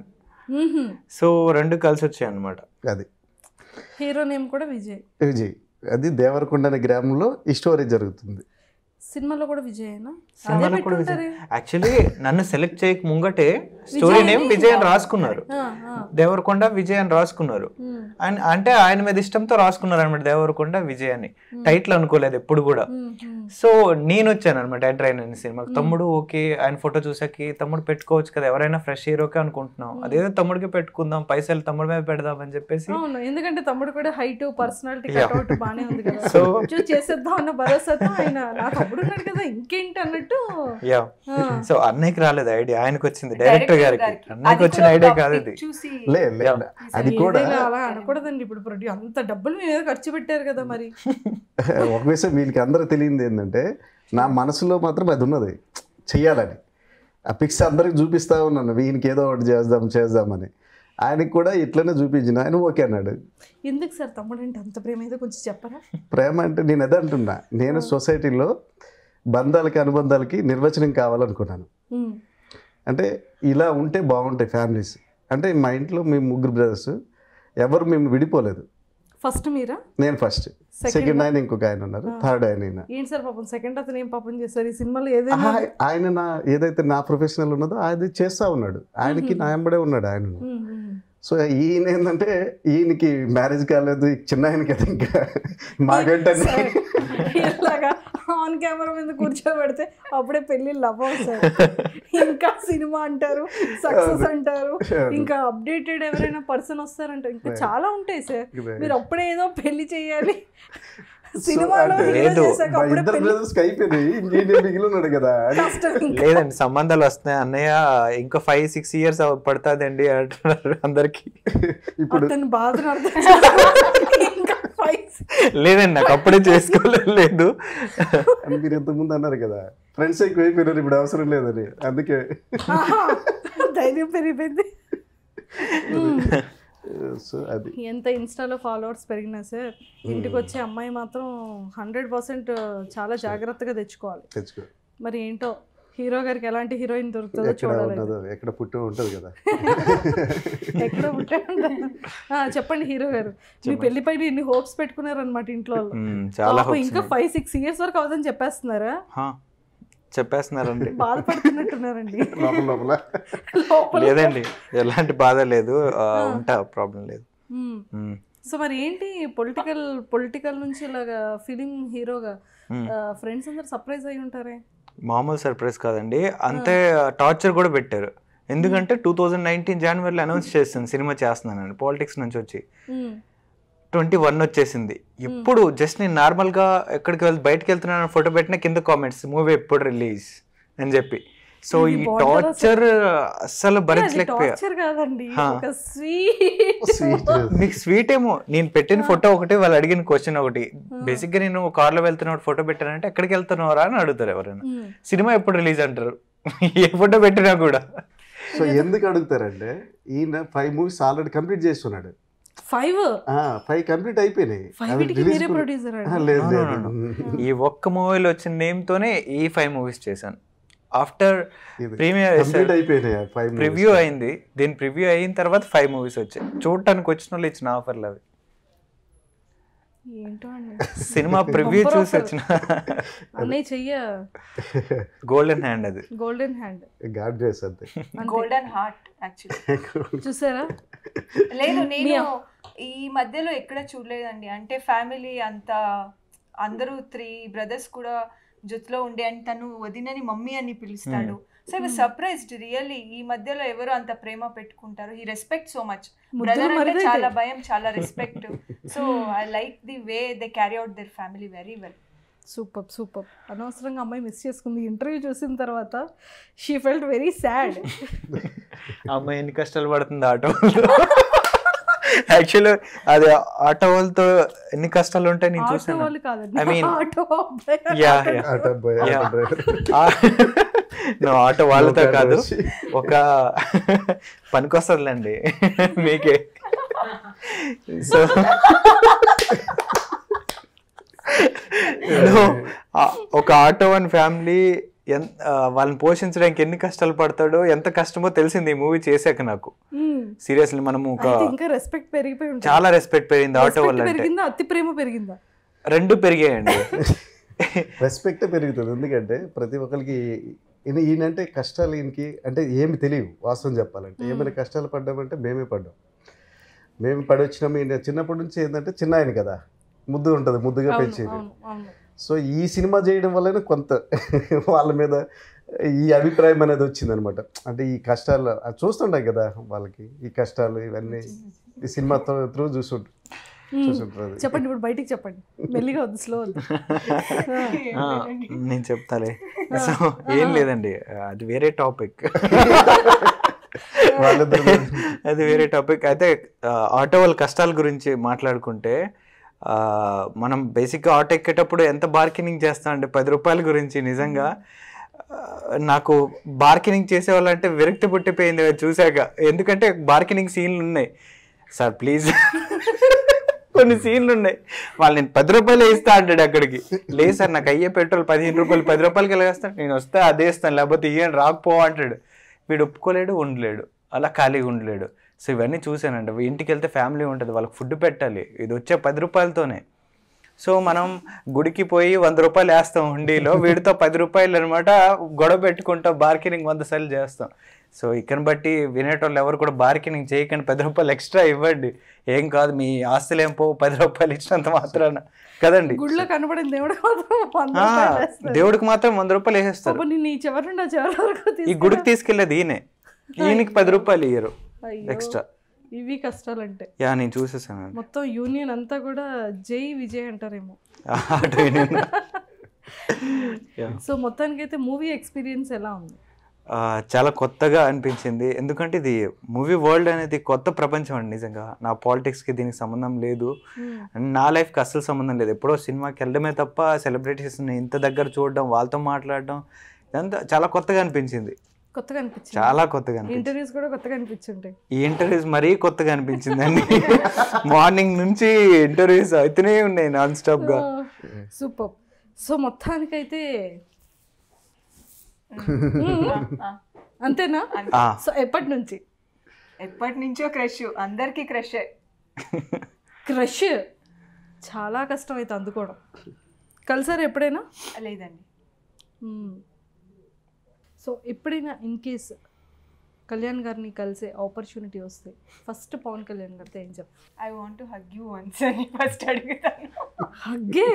[SPEAKER 4] సో రెండు కలిసి వచ్చాయి అనమాట
[SPEAKER 2] అది
[SPEAKER 1] హీరో నేమ్ కూడా విజయ్
[SPEAKER 2] విజయ్ అది దేవరకొండ అనే గ్రామంలో ఈ స్టోరీ జరుగుతుంది
[SPEAKER 1] సినిమాలో కూడా విజయేనా అదే
[SPEAKER 4] సినిమాలో కూడా
[SPEAKER 1] పెట్టుంటారే
[SPEAKER 4] యాక్చువల్లీ నన్ను సెలెక్ట్ చేయక ముంగటే స్టోరీ నేమ్ విజయ్ అని రాసుకున్నారు
[SPEAKER 1] ఆ, ఆ.
[SPEAKER 4] దేవరకొండ విజయ్ అని రాసుకున్నారు
[SPEAKER 1] ఉమ్,
[SPEAKER 4] అండ్ అంటే ఆయన మీద ఇష్టంతో రాసుకున్నారు అనమాట దేవరకొండ విజయ్ అని టైటిల్ అనుకోలేదు ఎప్పుడు కూడా
[SPEAKER 1] ఉమ్, ఉమ్.
[SPEAKER 4] సో నేను వచ్చాను అనమాట ఎంటర్ అయిన సినిమాకి తమ్ముడు ఓకే ఆయన ఫోటో చూసాకి తమ్ముడు పెట్టుకోవచ్చు కదా ఎవరైనా ఫ్రెష్ హీరోకే అనుకుంటున్నాం అదేదో తమ్ముడికి పెట్టుకుందాం పైసలు తమ్ముడి మీద పెడదాం అని చెప్పేసి
[SPEAKER 1] అవును ఎందుకంటే తమ్ముడు కూడా హైట్ పర్సనాలిటీ
[SPEAKER 4] Yeah.
[SPEAKER 1] కట్అవుట్ బానే ఉంది కదా
[SPEAKER 4] So-
[SPEAKER 1] చూసి చేసేద్దాం అన్న భరోసాతో ఆయన నా తమ్ముడు ఉన్నాడు కదా ఇంకేంటి అన్నట్టు
[SPEAKER 4] యా
[SPEAKER 1] ఆ,
[SPEAKER 4] సో అన్నయ్యకి రాలేదు ఐడియా ఆయనకు వచ్చింది డైరెక్టర్ గారికి
[SPEAKER 3] గారికి.
[SPEAKER 4] అన్నయ్యకి
[SPEAKER 3] అది
[SPEAKER 4] వచ్చిన
[SPEAKER 3] కూడా
[SPEAKER 4] ఐడియా
[SPEAKER 3] ఒక
[SPEAKER 4] కాదు
[SPEAKER 3] pic
[SPEAKER 4] ఇది
[SPEAKER 3] చూసి
[SPEAKER 2] లే లే అది కూడా
[SPEAKER 1] ఏదైనా అలా అనకూడదండి ఇప్పుడు ప్రొడ్యూ అంత డబ్బులు మీ మీద ఖర్చు పెట్టారు కదా మరి
[SPEAKER 2] ఒక విషయం వీళ్ళకి అందరూ తెలియంది ఏంటంటే నా మనసులో మాత్రం అది ఉన్నది చెయ్యాలని ఆ పిక్స్ అందరికి చూపిస్తా ఉన్నాను వీనికి ఏదో ఒకటి చేద్దాం చేద్దామని ఆయనకి కూడా ఇట్లనే చూపించిన ఆయన ఓకే అన్నాడు
[SPEAKER 1] ఎందుకు సార్ తమ్ముడు అంటే అంత ప్రేమ ఏదో కొంచెం చెప్పరా
[SPEAKER 2] ప్రేమ అంటే నేను అదే అంటున్నా నేను సొసైటీలో బంధాలకి అనుబంధాలకి నిర్వచనం కావాలనుకున్నాను
[SPEAKER 1] ఉమ్,
[SPEAKER 2] అంటే ఇలా ఉంటే బాగుంటాయి ఫ్యామిలీస్ అంటే మా ఇంట్లో మేము ముగ్గురు బ్రదర్స్ ఎవరు మేము విడిపోలేదు
[SPEAKER 1] ఫస్ట్ మీరా
[SPEAKER 2] నేను ఫస్ట్ సెకండ్ ఆయన ఇంకొక ఆయన ఉన్నారు థర్డ్ ఆయన ఈయన.
[SPEAKER 1] ఏంటి సార్ పాపం సెకండ్ అతను ఏం పాపం చేస్తారు ఈ సినిమాలో ఏదైనా
[SPEAKER 2] ఆహా, ఆయన నా ఏదైతే నా ప్రొఫెషనల్ ఉన్నదో అది చేస్తా ఉన్నాడు ఆయనకి నా ఎంబడే ఉన్నాడు ఆయన
[SPEAKER 1] ఉమ్, ఉమ్.
[SPEAKER 2] సో ఈయన ఏంటంటే ఈయనకి మ్యారేజ్ కాలేదు ఈ చిన్న ఆయనకి అది ఇంకా మాకంటే
[SPEAKER 1] సార్, ఇలాగా ఆన్ కెమెరా మీద కూర్చోబెడితే అప్పుడే పెళ్లి లవ్ సార్ ఇంకా సినిమా అంటారు సక్సెస్ అంటారు ఇంకా అప్డేటెడ్ ఎవరైనా పర్సన్ వస్తారంటారు ఇంకా చాలా ఉంటాయి సార్ మీరు అప్పుడే ఏదో పెళ్లి చేయాలి సినిమాలో
[SPEAKER 2] అంటే
[SPEAKER 1] hero
[SPEAKER 4] లేదు,
[SPEAKER 1] చేశాక
[SPEAKER 2] మా
[SPEAKER 1] అప్పుడే
[SPEAKER 2] ఇద్దరు
[SPEAKER 1] పెళ్లి
[SPEAKER 2] బ్రదర్స్ అయిపోయినాయి ఇంకేంటి మిగిలి ఉన్నాడు కదా అని
[SPEAKER 1] కష్టం ఇంకా.
[SPEAKER 4] లేదండి సంబంధాలు వస్తున్నాయి అన్నయ్య ఇంకా ఫైవ్ సిక్స్ ఇయర్స్ పడుతుందండి అంటున్నారు అందరికి
[SPEAKER 2] ఇప్పుడు
[SPEAKER 1] అతని బాధను అర్థం చేసుకోవాలి. ఇంకా five
[SPEAKER 4] లేదండి నాకు అప్పుడే చేసుకోలేదు
[SPEAKER 2] అని మీరు ఇంతకుముందు అన్నారు కదా ఫ్రెండ్స్ ఎక్కువ అయిపోయినారు ఇప్పుడు అవసరం లేదని అందుకే
[SPEAKER 1] ఆహా, ధైర్యం పెరిగిపోయింది
[SPEAKER 2] సో అది
[SPEAKER 1] ఎంత ఇన్స్టాలో ఫాలోవర్స్ పెరిగినా సార్ ఇంటికి వచ్చే అమ్మాయి మాత్రం హండ్రెడ్ పర్సెంట్ చాలా జాగ్రత్తగా తెచ్చుకోవాలి
[SPEAKER 2] తెచ్చుకో
[SPEAKER 1] మరి ఏంటో హీరో గారికి ఎలాంటి హీరోయిన్ దొరుకుతుందో
[SPEAKER 2] ఎక్కడ
[SPEAKER 1] చూడాలి
[SPEAKER 2] ఉన్నదో ఎక్కడ పుట్టి ఉంటుంది కదా
[SPEAKER 1] ఎక్కడ పుట్టే ఉంటారు. ఆ, చెప్పండి హీరో గారు మీ పెళ్లి పైన ఇన్ని హోప్స్ పెట్టుకున్నారనమాట ఇంట్లో వాళ్ళు.
[SPEAKER 4] మ్మ్, చాలా
[SPEAKER 1] పాపం
[SPEAKER 4] hopes
[SPEAKER 1] ఇంకా
[SPEAKER 4] ఉన్నాయి.
[SPEAKER 1] ఫైవ్ సిక్స్ ఇయర్స్ వరకు అవుదని చెప్పేస్తున్నారా
[SPEAKER 4] హా, చెప్పేస్తున్నారండి
[SPEAKER 1] బాధపడుతున్నట్టున్నారండి
[SPEAKER 2] లోపల లోపల
[SPEAKER 1] లోపల
[SPEAKER 4] లేదండి ఎలాంటి బాధ లేదు ఆ, ఉంటా ప్రాబ్లం లేదు
[SPEAKER 1] మ్మ్.
[SPEAKER 4] మ్మ్.
[SPEAKER 1] సో మరి ఏంటి పొలిటికల్ పొలిటికల్ నుంచి ఇలాగా ఫిలిం హీరోగా
[SPEAKER 4] మ్మ్.
[SPEAKER 1] ఫ్రెండ్స్ అందరు సర్ప్రైజ్ అయి ఉంటారే
[SPEAKER 4] మామూలు సర్ప్రైజ్ కాదండి అంతే టార్చర్ కూడా పెట్టారు ఎందుకంటే టూ థౌజండ్ నైన్టీన్ జనవరిలో అనౌన్స్ చేస్తాను సినిమా చేస్తున్నానండి పాలిటిక్స్ నుంచి వచ్చి
[SPEAKER 1] మ్మ్.
[SPEAKER 4] ట్వంటీ వన్ వచ్చేసింది ఎప్పుడు జస్ట్ నేను నార్మల్గా ఎక్కడికి వెళ్తే బయటకు వెళ్తున్నాను ఫోటో పెట్టిన కింద కామెంట్స్ మూవీ ఎప్పుడు రిలీజ్ అని చెప్పి సో ఈ
[SPEAKER 1] ఇది border
[SPEAKER 4] టార్చర్ అస్సలు భరించలేకపోయా
[SPEAKER 1] టార్చర్ కాదండి
[SPEAKER 4] హా.
[SPEAKER 1] ఒక స్వీట్
[SPEAKER 2] స్వీట్
[SPEAKER 4] మీకు స్వీట్ ఏమో నేను పెట్టిన ఫోటో ఒకటి వాళ్ళు అడిగిన క్వశ్చన్ ఒకటి బేసిక్ గా నేను కార్లో వెళ్తున్నప్పుడు ఫోటో పెట్టానంటే ఎక్కడికి వెళ్తున్నారా అని అడుగుతారు ఎవరైనా సినిమా ఎప్పుడు రిలీజ్ అంటారు ఏ ఫోటో పెట్టినా కూడా
[SPEAKER 2] సో ఎందుకు అడుగుతారంటే ఈయన ఫైవ్ మూవీస్ ఆల్రెడీ కంప్లీట్ చేస్తున్నాడు
[SPEAKER 1] ఫైవ్
[SPEAKER 2] ఫైవ్ కంప్లీట్ అయిపోయినాయి
[SPEAKER 1] ఫైవ్
[SPEAKER 2] అవి
[SPEAKER 1] వీటికి
[SPEAKER 2] release
[SPEAKER 1] మీరే
[SPEAKER 2] కూడా-
[SPEAKER 1] ప్రొడ్యూసర్
[SPEAKER 2] ఆ,
[SPEAKER 1] అండి
[SPEAKER 2] లేదు
[SPEAKER 4] No,
[SPEAKER 2] లేదు
[SPEAKER 4] no, ఈ ఒక్క మూవీలో వచ్చిన నేమ్ తోనే ఈ ఫైవ్ మూవీస్ చేశాను ఆఫ్టర్
[SPEAKER 2] ఇది
[SPEAKER 4] ప్రీమియర్
[SPEAKER 2] కంప్లీట్ అయిపోయినాయి ఫైవ్
[SPEAKER 4] ప్రివ్యూ అయింది దీని ప్రివ్యూ అయిన తర్వాత ఫైవ్ మూవీస్ వచ్చాయి చూడటానికి వచ్చిన వాళ్ళు ఇచ్చిన ఆఫర్లు అవి
[SPEAKER 1] ఏంటో అండి
[SPEAKER 4] సినిమా ప్రివ్యూ
[SPEAKER 1] Bumper
[SPEAKER 4] చూసి
[SPEAKER 1] offer.
[SPEAKER 4] వచ్చిన
[SPEAKER 1] అన్నయ్య చెయ్య
[SPEAKER 4] గోల్డెన్ హ్యాండ్ అది
[SPEAKER 1] గోల్డెన్ హ్యాండ్
[SPEAKER 2] గాడ్ గ్రేస్ అంతే
[SPEAKER 3] గోల్డెన్ హార్ట్ యాక్చువల్లీ
[SPEAKER 1] చూసారా
[SPEAKER 3] లేదు నేను
[SPEAKER 1] మీ-
[SPEAKER 3] ఈ మధ్యలో ఎక్కడ చూడలేదండి అంటే ఫ్యామిలీ అంత అందరూ త్రీ బ్రదర్స్ కూడా జొత్తులో ఉండే అని తను వదినని మమ్మీ అని పిలుస్తాడు సో ఐ సర్ప్రైజ్డ్ రియల్లీ ఈ మధ్యలో ఎవరు అంత ప్రేమ పెట్టుకుంటారు ఈ రెస్పెక్ట్ సో మచ్
[SPEAKER 1] ముద్దులు
[SPEAKER 3] బ్రదర్ అంటే
[SPEAKER 1] మరిదైతే.
[SPEAKER 3] చాలా భయం చాలా respect so I like the way they carry out their family very well
[SPEAKER 1] super super అనవసరంగా అమ్మాయి మిస్ చేసుకుంది ఇంటర్వ్యూ చూసిన తర్వాత షీ ఫెల్ట్ వెరీ సాడ్
[SPEAKER 4] అమ్మాయి ఎన్ని కష్టాలు పడుతుంది ఆటో యాక్చువల్లీ అది ఆటో వాళ్ళతో ఎన్ని కష్టాలు ఉంటాయి నేను
[SPEAKER 1] ఆటో
[SPEAKER 4] చూసాను
[SPEAKER 1] వాళ్ళు కాదండి
[SPEAKER 4] I mean-
[SPEAKER 1] ఆటో అబ్బాయి
[SPEAKER 4] yeah yeah
[SPEAKER 2] auto boy auto
[SPEAKER 4] Yeah.
[SPEAKER 2] Driver
[SPEAKER 4] నువ్వు ఆటో వాళ్ళతో
[SPEAKER 2] Local
[SPEAKER 4] కాదు
[SPEAKER 2] వచ్చి.
[SPEAKER 4] ఒక పనికొస్తుందిలేండి మీకే సో ఒక ఒక ఆటో వన్ ఫ్యామిలీ ఎంత ఆ, వాళ్ళని పోషించడానికి ఎన్ని కష్టాలు పడతాడో ఎంత కష్టమో తెలిసింది ఈ మూవీ చేశాక నాకు
[SPEAKER 1] మ్మ్.
[SPEAKER 4] సీరియస్లీ మనము ఒక
[SPEAKER 1] అయితే ఇంకా రెస్పెక్ట్ పెరిగిపోయి ఉంటుంది
[SPEAKER 4] చాలా రెస్పెక్ట్ పెరిగింది ఆటో
[SPEAKER 1] Respect
[SPEAKER 4] వల్ల అంటే
[SPEAKER 1] పెరిగిందా అతి ప్రేమ పెరిగిందా
[SPEAKER 4] రెండు పెరిగాయండి
[SPEAKER 2] రెస్పెక్ట్ పెరుగుతుంది ఎందుకంటే ప్రతి ఒక్కరికి ఈయన ఈయనంటే కష్టాలు ఈయనకి అంటే ఏమి తెలియవు వాస్తవం చెప్పాలంటే ఏమైనా కష్టాలు పడ్డామంటే మేమే పడ్డాం మేము పడి వచ్చినాము ఈయన చిన్నప్పటి నుంచి ఏంటంటే చిన్న ఆయన కదా ముద్దు ఉంటుంది ముద్దుగా
[SPEAKER 1] అవును
[SPEAKER 2] పెంచేది
[SPEAKER 1] అవును అవును
[SPEAKER 2] సో ఈ సినిమా చేయడం వల్లనే కొంత వాళ్ళ మీద ఈ అభిప్రాయం అనేది వచ్చిందనమాట అంటే ఈ కష్టాలు అది చూస్తుంటాం కదా వాళ్ళకి ఈ కష్టాలు ఇవన్నీ ఈ సినిమా త్రూ చూసుంటారు
[SPEAKER 1] మ్మ్.
[SPEAKER 2] చూసుంటారు అది.
[SPEAKER 1] చెప్పండి ఇప్పుడు బయటికి చెప్పండి మెల్లిగా వద్దు స్లో వద్దు
[SPEAKER 4] ఆ, నేను చెప్తాలే సో ఏం లేదండి అది వేరే టాపిక్
[SPEAKER 2] వాళ్ళిద్దరు
[SPEAKER 4] అది వేరే టాపిక్ అయితే ఆ, ఆటో వాళ్ళ కష్టాల గురించి మాట్లాడుకుంటే ఆ, మనం బేసిక్గా ఆటో ఎక్కేటప్పుడు ఎంత బార్గెనింగ్ చేస్తాం అంటే పది రూపాయల గురించి నిజంగా ఆ, నాకు బార్గెనింగ్ చేసేవాళ్ళంటే విరక్తి పుట్టిపోయింది అది చూశాక ఎందుకంటే బార్గెనింగ్ సీన్లు ఉన్నాయి సార్ ప్లీజ్ కొన్ని సీన్లు ఉన్నాయి వాళ్ళు నేను పది రూపాయలు ఇస్తా అంటాడు అక్కడికి లేదు సార్ నాకు అయ్యే పెట్రోల్ పదిహేను రూపాయలు పది రూపాయలకి వెళ్ళేస్తాను నేను వస్తే అదే ఇస్తాను లేకపోతే ఇయ్యని రాకపో అంటాడు వీడు ఒప్పుకోలేడు ఉండలేడు అలా ఖాళీగా ఉండలేడు సో ఇవన్నీ చూశానండి ఇంటికి వెళ్తే ఫ్యామిలీ ఉంటుంది వాళ్ళకి ఫుడ్ పెట్టాలి ఇది వచ్చే పది రూపాయలతోనే సో మనం గుడికి పోయి వంద రూపాయలు వేస్తాం హుండీలో వీడితో పది రూపాయలు అనమాట గొడవ పెట్టుకుంటాం బార్గెనింగ్ వంద సార్లు చేస్తాం సో ఇక్కడ బట్టి వినేటోళ్ళు ఎవరు కూడా బార్గెనింగ్ చేయకండి పది రూపాయలు ఎక్స్ట్రా ఇవ్వండి ఏం కాదు మీ ఆస్తులు ఏం పోవు పది రూపాయలు ఇచ్చినంత మాత్రాన కదండి
[SPEAKER 1] గుడిలో కనబడిన దేవుడు మాత్రం వంద
[SPEAKER 4] ఆ,
[SPEAKER 1] రూపాయలు వేస్తాడు.
[SPEAKER 4] దేవుడికి మాత్రం వంద రూపాయలు వేసేస్తారు
[SPEAKER 1] పాపం నిన్ను ఈ చివరి నుండి ఆ చివరి వరకు
[SPEAKER 4] ఈ
[SPEAKER 1] తీసుకెళ్ళి-
[SPEAKER 4] గుడికి తీసుకెళ్లేది ఈయనే ఈయనకి పది రూపాయలు ఇయ్యరు
[SPEAKER 1] అయ్యో,
[SPEAKER 4] ఎక్స్ట్రా
[SPEAKER 1] ఇవి కష్టాలంటే
[SPEAKER 4] యా నేను చూసేసాను
[SPEAKER 1] మొత్తం యూనియన్ అంతా కూడా జై విజయ్ అంటారేమో
[SPEAKER 4] అటు నేను. Yeah.
[SPEAKER 1] సో మొత్తానికైతే మూవీ ఎక్స్పీరియన్స్ ఎలా ఉంది
[SPEAKER 4] ఆ, చాలా కొత్తగా అనిపించింది ఎందుకంటే ఇది మూవీ వరల్డ్ అనేది కొత్త ప్రపంచం అండి నిజంగా నా పాలిటిక్స్కి దీనికి సంబంధం లేదు అండ్ నా లైఫ్కి అస్సలు సంబంధం లేదు ఎప్పుడో సినిమాకి వెళ్ళడమే తప్ప సెలబ్రిటీస్ని ఇంత దగ్గర చూడడం వాళ్ళతో మాట్లాడడం ఇదంతా చాలా కొత్తగా అనిపించింది
[SPEAKER 1] కొత్తగా అనిపించింది
[SPEAKER 4] చాలా కొత్తగా అనిపించింది
[SPEAKER 1] ఇంటర్వ్యూస్ కూడా కొత్తగా అనిపించుంటాయి
[SPEAKER 4] ఈ ఇంటర్వ్యూస్ మరీ కొత్తగా అనిపించింది అండి మార్నింగ్ నుంచి ఇంటర్వ్యూస్ అయితేనే ఉన్నాయి నాన్ స్టాప్గా
[SPEAKER 1] సూపర్ సో మొత్తానికైతే
[SPEAKER 3] ఆ,
[SPEAKER 1] అంతేనా
[SPEAKER 3] అంతే.
[SPEAKER 1] సో ఎప్పటి నుంచి
[SPEAKER 3] ఎప్పటి నుంచో క్రష్ అందరికీ క్రష్
[SPEAKER 1] క్రష్ చాలా కష్టం అయితే అందుకోవడం కలిసారు ఎప్పుడైనా
[SPEAKER 3] లేదండి
[SPEAKER 1] సో ఎప్పుడైనా ఇన్ కేస్ కళ్యాణ్ గారిని కలిసే ఆపర్చునిటీ వస్తే ఫస్ట్ పవన్ కళ్యాణ్ గారితో ఏం చెప్తారు
[SPEAKER 3] I want to hug you once అని ఫస్ట్ అడుగుతాను
[SPEAKER 1] హగ్గే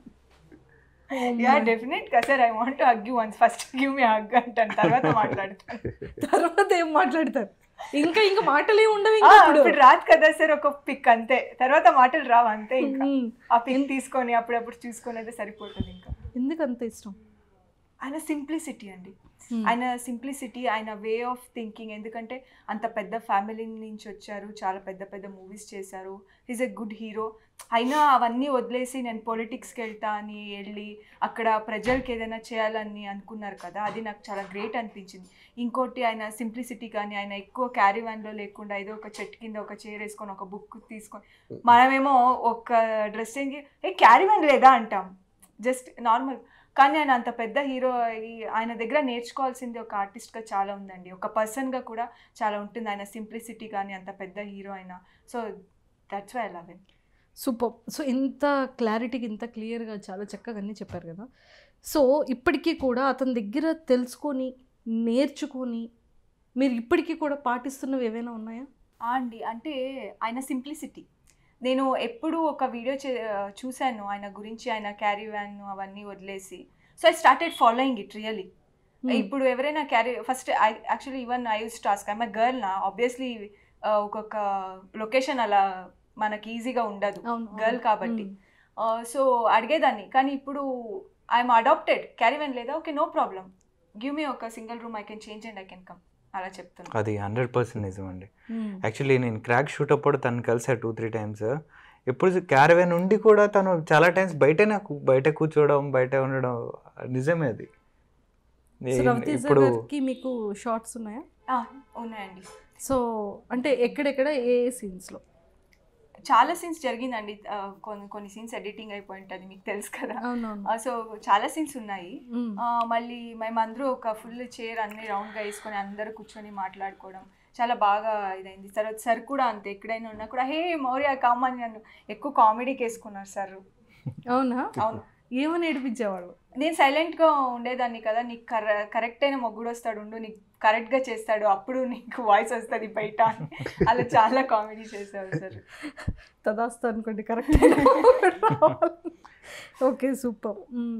[SPEAKER 3] యా డెఫినెట్ గా sir I want to hug you once first give me hug అంటాను తర్వాత మాట్లాడతాను
[SPEAKER 1] తర్వాత ఏం మాట్లాడతారు ఇంకా ఇంకా మాటలే ఉండవు
[SPEAKER 3] ఆ,
[SPEAKER 1] ఇంకా ఇప్పుడు
[SPEAKER 3] ఇప్పుడు రాదు కదా సార్ ఒక పిక్ అంతే తర్వాత మాటలు రావు అంతే ఇంకా
[SPEAKER 1] మ్మ్.
[SPEAKER 3] ఆ పిక్ తీసుకొని అప్పుడప్పుడు చూసుకొని అయితే సరిపోతుంది ఇంకా
[SPEAKER 1] ఎందుకు అంత ఇష్టం
[SPEAKER 3] ఆయన సింప్లిసిటీ అండి
[SPEAKER 1] Hmm.
[SPEAKER 3] ఆయన సింప్లిసిటీ ఆయన వే ఆఫ్ థింకింగ్ ఎందుకంటే అంత పెద్ద ఫ్యామిలీ నుంచి వచ్చారు చాలా పెద్ద పెద్ద మూవీస్ చేశారు ఈజ్ ఎ గుడ్ హీరో అయినా అవన్నీ వదిలేసి నేను పొలిటిక్స్కి వెళ్తా అని వెళ్ళి అక్కడ ప్రజలకి ఏదైనా చేయాలని అనుకున్నారు కదా అది నాకు చాలా గ్రేట్ అనిపించింది ఇంకోటి ఆయన సింప్లిసిటీ కానీ ఆయన ఎక్కువ క్యారీ వ్యాన్లో లేకుండా ఏదో ఒక చెట్టు కింద ఒక చైర్ వేసుకొని ఒక బుక్ తీసుకొని మనమేమో ఒక dress change a caravan లేదా అంటాం జస్ట్ నార్మల్ కానీ ఆయన అంత పెద్ద హీరో ఆయన దగ్గర నేర్చుకోవాల్సింది ఒక ఆర్టిస్ట్గా చాలా ఉందండి ఒక పర్సన్గా కూడా చాలా ఉంటుంది ఆయన సింప్లిసిటీ కానీ అంత పెద్ద హీరో అయినా so that's why I love him
[SPEAKER 1] super so ఇంత క్లారిటీకి ఇంత క్లియర్గా చాలా చక్కగా అన్నీ చెప్పారు కదా సో ఇప్పటికీ కూడా అతని దగ్గర తెలుసుకొని నేర్చుకొని మీరు ఇప్పటికీ కూడా పాటిస్తున్నవి ఏవైనా ఉన్నాయా
[SPEAKER 3] అండి అంటే ఆయన సింప్లిసిటీ నేను ఎప్పుడు ఒక వీడియో చే చూశాను ఆయన గురించి ఆయన క్యారీ వ్యాన్ అవన్నీ వదిలేసి so I started following it really ఇప్పుడు ఎవరైనా carry first actually even I use task I'm girl నా ఆబ్వియస్లీ ఒక్కొక్క లొకేషన్ అలా మనకి ఈజీగా ఉండదు
[SPEAKER 1] అవును
[SPEAKER 3] గర్ల్ కాబట్టి సో అడిగేదాన్ని కానీ ఇప్పుడు ఐఎమ్ అడాప్టెడ్ క్యారీ వ్యాన్ లేదా okay no problem give me ఒక single room I can change and I can come అలా చెప్తున్నా
[SPEAKER 4] అది హండ్రెడ్ పర్సెంట్ నిజం అండి యాక్చువల్లీ నేను క్రాక్ షూట్ అప్పుడు తను కలిసా టూ త్రీ టైమ్స్ ఎప్పుడు క్యారవెన్ ఉండి కూడా తను చాలా టైమ్స్ బయట నాకు బయట కూర్చోవడం బయట ఉండడం నిజమే అది
[SPEAKER 1] సో రవితేజ
[SPEAKER 4] ఇప్పుడు
[SPEAKER 1] గారికి మీకు షార్ట్స్ ఉన్నాయా
[SPEAKER 3] ఆ, ఉన్నాయండి
[SPEAKER 1] సో అంటే ఎక్కడెక్కడ ఏ ఏ సీన్స్లో
[SPEAKER 3] చాలా సీన్స్ జరిగిందండి ఆ, కొన్ని కొన్ని సీన్స్ ఎడిటింగ్ అయిపోయి ఉంటుంది మీకు తెలుసు కదా
[SPEAKER 1] అవునవును
[SPEAKER 3] సో చాలా సీన్స్ ఉన్నాయి
[SPEAKER 1] మ్మ్.
[SPEAKER 3] ఆ, మళ్ళీ మేమందరూ ఒక ఫుల్ చైర్ అన్ని రౌండ్గా వేసుకొని అందరూ కూర్చొని మాట్లాడుకోవడం చాలా బాగా ఇదైంది తర్వాత సార్ కూడా అంతే ఎక్కడైనా ఉన్నా కూడా హే మౌర్య కామని నన్ను ఎక్కువ కామెడీకి వేసుకున్నారు సార్
[SPEAKER 1] అవునా
[SPEAKER 3] అవును
[SPEAKER 1] ఏమని ఏడిపించేవాళ్ళు
[SPEAKER 3] నేను సైలెంట్గా ఉండేదాన్ని కదా నీకు కర కరెక్ట్ అయిన మొగ్గుడు వస్తాడు ఉండు నీకు కరెక్ట్గా చేస్తాడు అప్పుడు నీకు వాయిస్ వస్తుంది బయట అని అలా చాలా కామెడీ చేసేవారు సార్
[SPEAKER 1] తదాస్తు అనుకోండి correct okay super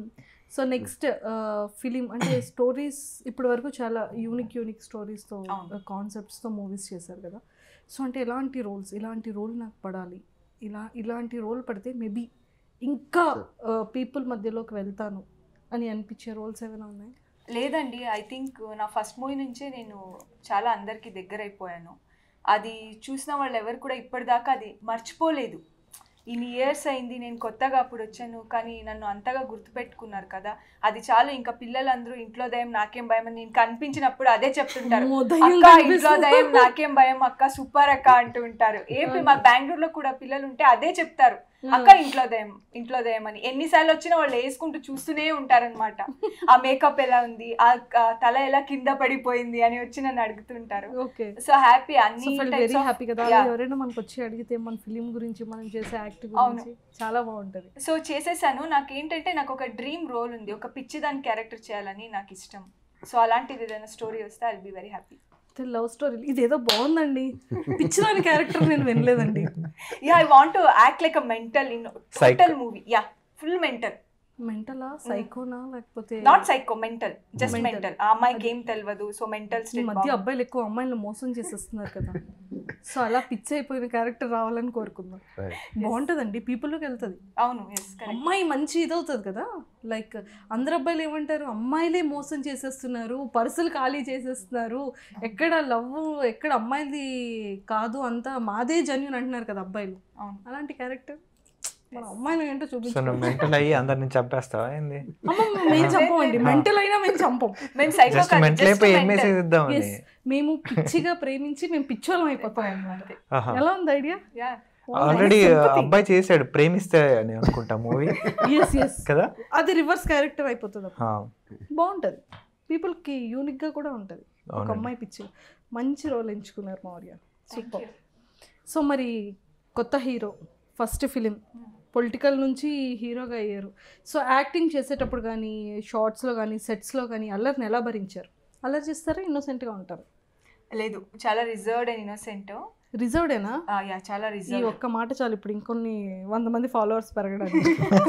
[SPEAKER 1] so next film అంటే స్టోరీస్ ఇప్పటి వరకు చాలా యూనిక్ యూనిక్ స్టోరీస్తో
[SPEAKER 3] అవును.
[SPEAKER 1] కాన్సెప్ట్స్తో మూవీస్ చేశారు కదా సో అంటే ఎలాంటి రోల్స్ ఇలాంటి రోల్ నాకు పడాలి ఇలా ఇలాంటి రోల్ పడితే మేబీ ఇంకా పీపుల్ మధ్యలోకి వెళ్తాను అని అనిపించే రోల్స్ ఏమైనా ఉన్నాయి
[SPEAKER 3] లేదండి ఐ థింక్ నా ఫస్ట్ మూవీ నుంచే నేను చాలా అందరికీ దగ్గర అయిపోయాను అది చూసిన వాళ్ళు ఎవరు కూడా ఇప్పటిదాకా అది మర్చిపోలేదు ఇన్ని ఇయర్స్ అయింది నేను కొత్తగా అప్పుడు వచ్చాను కానీ నన్ను అంతగా గుర్తుపెట్టుకున్నారు కదా అది చాలు ఇంకా పిల్లలందరూ ఇంట్లో దయం నాకేం భయం అని నేను కనిపించినప్పుడు అదే చెప్తుంటారు
[SPEAKER 1] అమ్మో, దయ్యం
[SPEAKER 3] అక్క ఇంట్లో
[SPEAKER 1] కనిపిస్తుంది.
[SPEAKER 3] దయం నాకేం భయం అక్క సూపర్ అక్క అంటూ ఉంటారు ఏపీ మా బెంగళూరులో కూడా పిల్లలు ఉంటే అదే చెప్తారు అక్క ఇంట్లో దయం ఇంట్లో దయం అని ఎన్నిసార్లు వచ్చినా వాళ్ళు వేసుకుంటూ చూస్తూనే ఉంటారన్నమాట ఆ మేకప్ ఎలా ఉంది ఆ ఆ తల ఎలా కింద పడిపోయింది అని వచ్చి నన్ను అడుగుతుంటారు
[SPEAKER 1] ఓకే
[SPEAKER 3] సో హ్యాపీ
[SPEAKER 1] సో
[SPEAKER 3] అన్ని
[SPEAKER 1] feel
[SPEAKER 3] types
[SPEAKER 1] very
[SPEAKER 3] of-
[SPEAKER 1] happy కదా
[SPEAKER 3] Yeah.
[SPEAKER 1] ఎవరైనా మనకు వచ్చి అడిగితే మన ఫిలిం గురించి మనం చేసే యాక్ట్
[SPEAKER 3] అవును.
[SPEAKER 1] గురించి చాలా బాగుంటది
[SPEAKER 3] సో చేసేసాను నాకు ఏంటంటే నాకు ఒక డ్రీమ్ రోల్ ఉంది ఒక పిచ్చి దాని క్యారెక్టర్ చేయాలని నాకు ఇష్టం సో అలాంటిది ఏదైనా స్టోరీ వస్తే I be very happy
[SPEAKER 1] love story ఇదేదో బాగుందండి పిచ్చిదాని క్యారెక్టర్ నేను వినలేదండి
[SPEAKER 3] yeah I want to act like a mental in total movie yeah full mental
[SPEAKER 1] మెంటలా సైకోనా లేకపోతే
[SPEAKER 3] not psycho mental just
[SPEAKER 1] Mental.
[SPEAKER 3] Mental ఆ అమ్మాయికి ఏం తెలియదు సో మెంటల్
[SPEAKER 1] ఈ
[SPEAKER 3] స్టేట్
[SPEAKER 1] మధ్య అబ్బాయిలు ఎక్కువ అమ్మాయిలను మోసం చేసేస్తున్నారు కదా సో అలా పిచ్చి అయిపోయిన క్యారెక్టర్ రావాలని కోరుకుందాం
[SPEAKER 2] Right.
[SPEAKER 1] బాగుంటదండి పీపుల్లోకి వెళ్తుంది
[SPEAKER 3] అవును ఎస్ కరెక్ట్
[SPEAKER 1] అమ్మాయి మంచి ఇదవుతుంది కదా లైక్ అందరు అబ్బాయిలు ఏమంటారు అమ్మాయిలే మోసం చేసేస్తున్నారు పర్సులు ఖాళీ చేసేస్తున్నారు ఎక్కడ లవ్ ఎక్కడ అమ్మాయిది కాదు అంతా మాదే జన్యున్ అంటున్నారు కదా అబ్బాయిలు
[SPEAKER 3] అవును
[SPEAKER 1] అలాంటి క్యారెక్టర్ మన అమ్మాయిలు ఏంటో
[SPEAKER 4] సో నువ్వు
[SPEAKER 1] చూపించాలి
[SPEAKER 4] మెంటల్ అయ్యి అందరిని చంపేస్తావా ఏంది
[SPEAKER 1] మేము చంపమండి మెంటల్ అయినా మేము చంపం
[SPEAKER 3] మేము సైకో
[SPEAKER 4] జస్ట్ మెంటల్ అయిపోయి ఏం మెసేజ్ ఇద్దామని
[SPEAKER 1] Yes, మేము పిచ్చిగా ప్రేమించి మేము పిచ్చోళం అయిపోతాం అన్నమాట ఎలా ఉంది ఐడియా
[SPEAKER 3] యా
[SPEAKER 4] ఆల్రెడీ అబ్బాయి చేశాడు ప్రేమిస్తే అని అనుకుంటా మూవీ
[SPEAKER 1] ఎస్ ఎస్
[SPEAKER 4] కదా
[SPEAKER 1] అది రివర్స్ క్యారెక్టర్ అయిపోతుంది అప్పుడు.
[SPEAKER 4] ఆ,
[SPEAKER 1] బాగుంటది పీపుల్కి యూనిక్గా కూడా ఉంటుంది ఒక
[SPEAKER 4] అవునండి.
[SPEAKER 1] అమ్మాయి పిచ్చి మంచి రోల్ ఎంచుకున్నారు Maurya
[SPEAKER 3] thank
[SPEAKER 1] super
[SPEAKER 3] you
[SPEAKER 1] so మరి కొత్త హీరో ఫస్ట్ ఫిలిం పొలిటికల్ నుంచి హీరోగా అయ్యారు సో యాక్టింగ్ చేసేటప్పుడు కానీ షార్ట్స్లో కానీ సెట్స్లో కానీ అల్లరిని ఎలా భరించారు అల్లరి చేస్తారా ఇన్నోసెంట్గా ఉంటారు
[SPEAKER 3] లేదు చాలా రిజర్వ్డ్ అండ్ ఇన్నోసెంట్
[SPEAKER 1] రిజర్వ్డేనా
[SPEAKER 3] యా చాలా
[SPEAKER 1] ఈ
[SPEAKER 3] రిజర్వ్
[SPEAKER 1] ఒక్క మాట చాలు ఇప్పుడు ఇంకొన్ని వంద మంది ఫాలోవర్స్ పెరగడానికి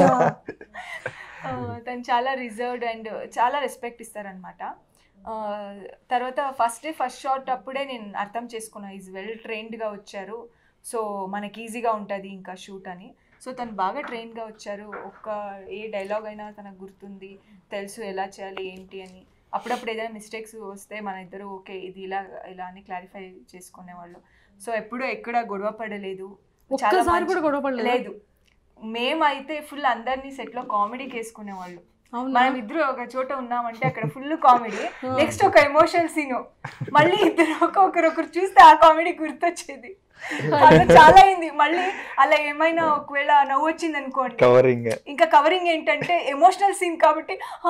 [SPEAKER 3] తను చాలా రిజర్వ్డ్ అండ్ చాలా రెస్పెక్ట్ ఇస్తారనమాట తర్వాత ఫస్ట్ డే ఫస్ట్ షాట్ అప్పుడే నేను అర్థం చేసుకున్నా ఈజ్ వెల్ ట్రైన్డ్గా వచ్చారు సో మనకి ఈజీగా ఉంటుంది ఇంకా షూట్ అని సో తను బాగా ట్రైన్గా వచ్చారు ఒక్క ఏ డైలాగ్ అయినా తనకు గుర్తుంది తెలుసు ఎలా చేయాలి ఏంటి అని అప్పుడప్పుడు ఏదైనా మిస్టేక్స్ వస్తే మన ఇద్దరు ఓకే ఇది ఇలా ఇలా అని క్లారిఫై చేసుకునేవాళ్ళు సో ఎప్పుడూ ఎక్కడ గొడవ పడలేదు చాలా
[SPEAKER 1] ఒక్కసారి
[SPEAKER 3] మంచి-
[SPEAKER 1] కూడా గొడవ పడలేదా?
[SPEAKER 3] లేదు మేమైతే ఫుల్ అందరినీ సెట్ లో కామెడీకి వేసుకునేవాళ్ళు
[SPEAKER 1] అవునా
[SPEAKER 3] మనం ఇద్దరు ఒక చోట ఉన్నామంటే అక్కడ ఫుల్ కామెడీ నెక్స్ట్ ఒక ఎమోషనల్ సీన్ మళ్ళీ ఇద్దరు ఒకరొకరు చూస్తే ఆ కామెడీ గుర్తొచ్చేది అలా చాలా అయింది మళ్ళీ అలా ఏమైనా ఒకవేళ నవ్వు వచ్చింది అనుకోండి
[SPEAKER 4] కవరింగ్
[SPEAKER 3] ఇంకా కవరింగ్ ఏంటంటే ఎమోషనల్ సీన్ కాబట్టి "ఆ"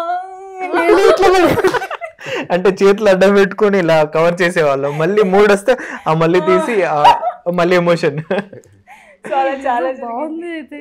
[SPEAKER 4] అంటే చేతులు అడ్డం పెట్టుకొని ఇలా కవర్ చేసేవాళ్ళం మళ్ళీ మూడు వస్తే ఆ మళ్ళీ తీసి ఆ మళ్ళీ ఎమోషన్
[SPEAKER 3] సో అలా చాలా జరిగింది.
[SPEAKER 1] బాగుంది అయితే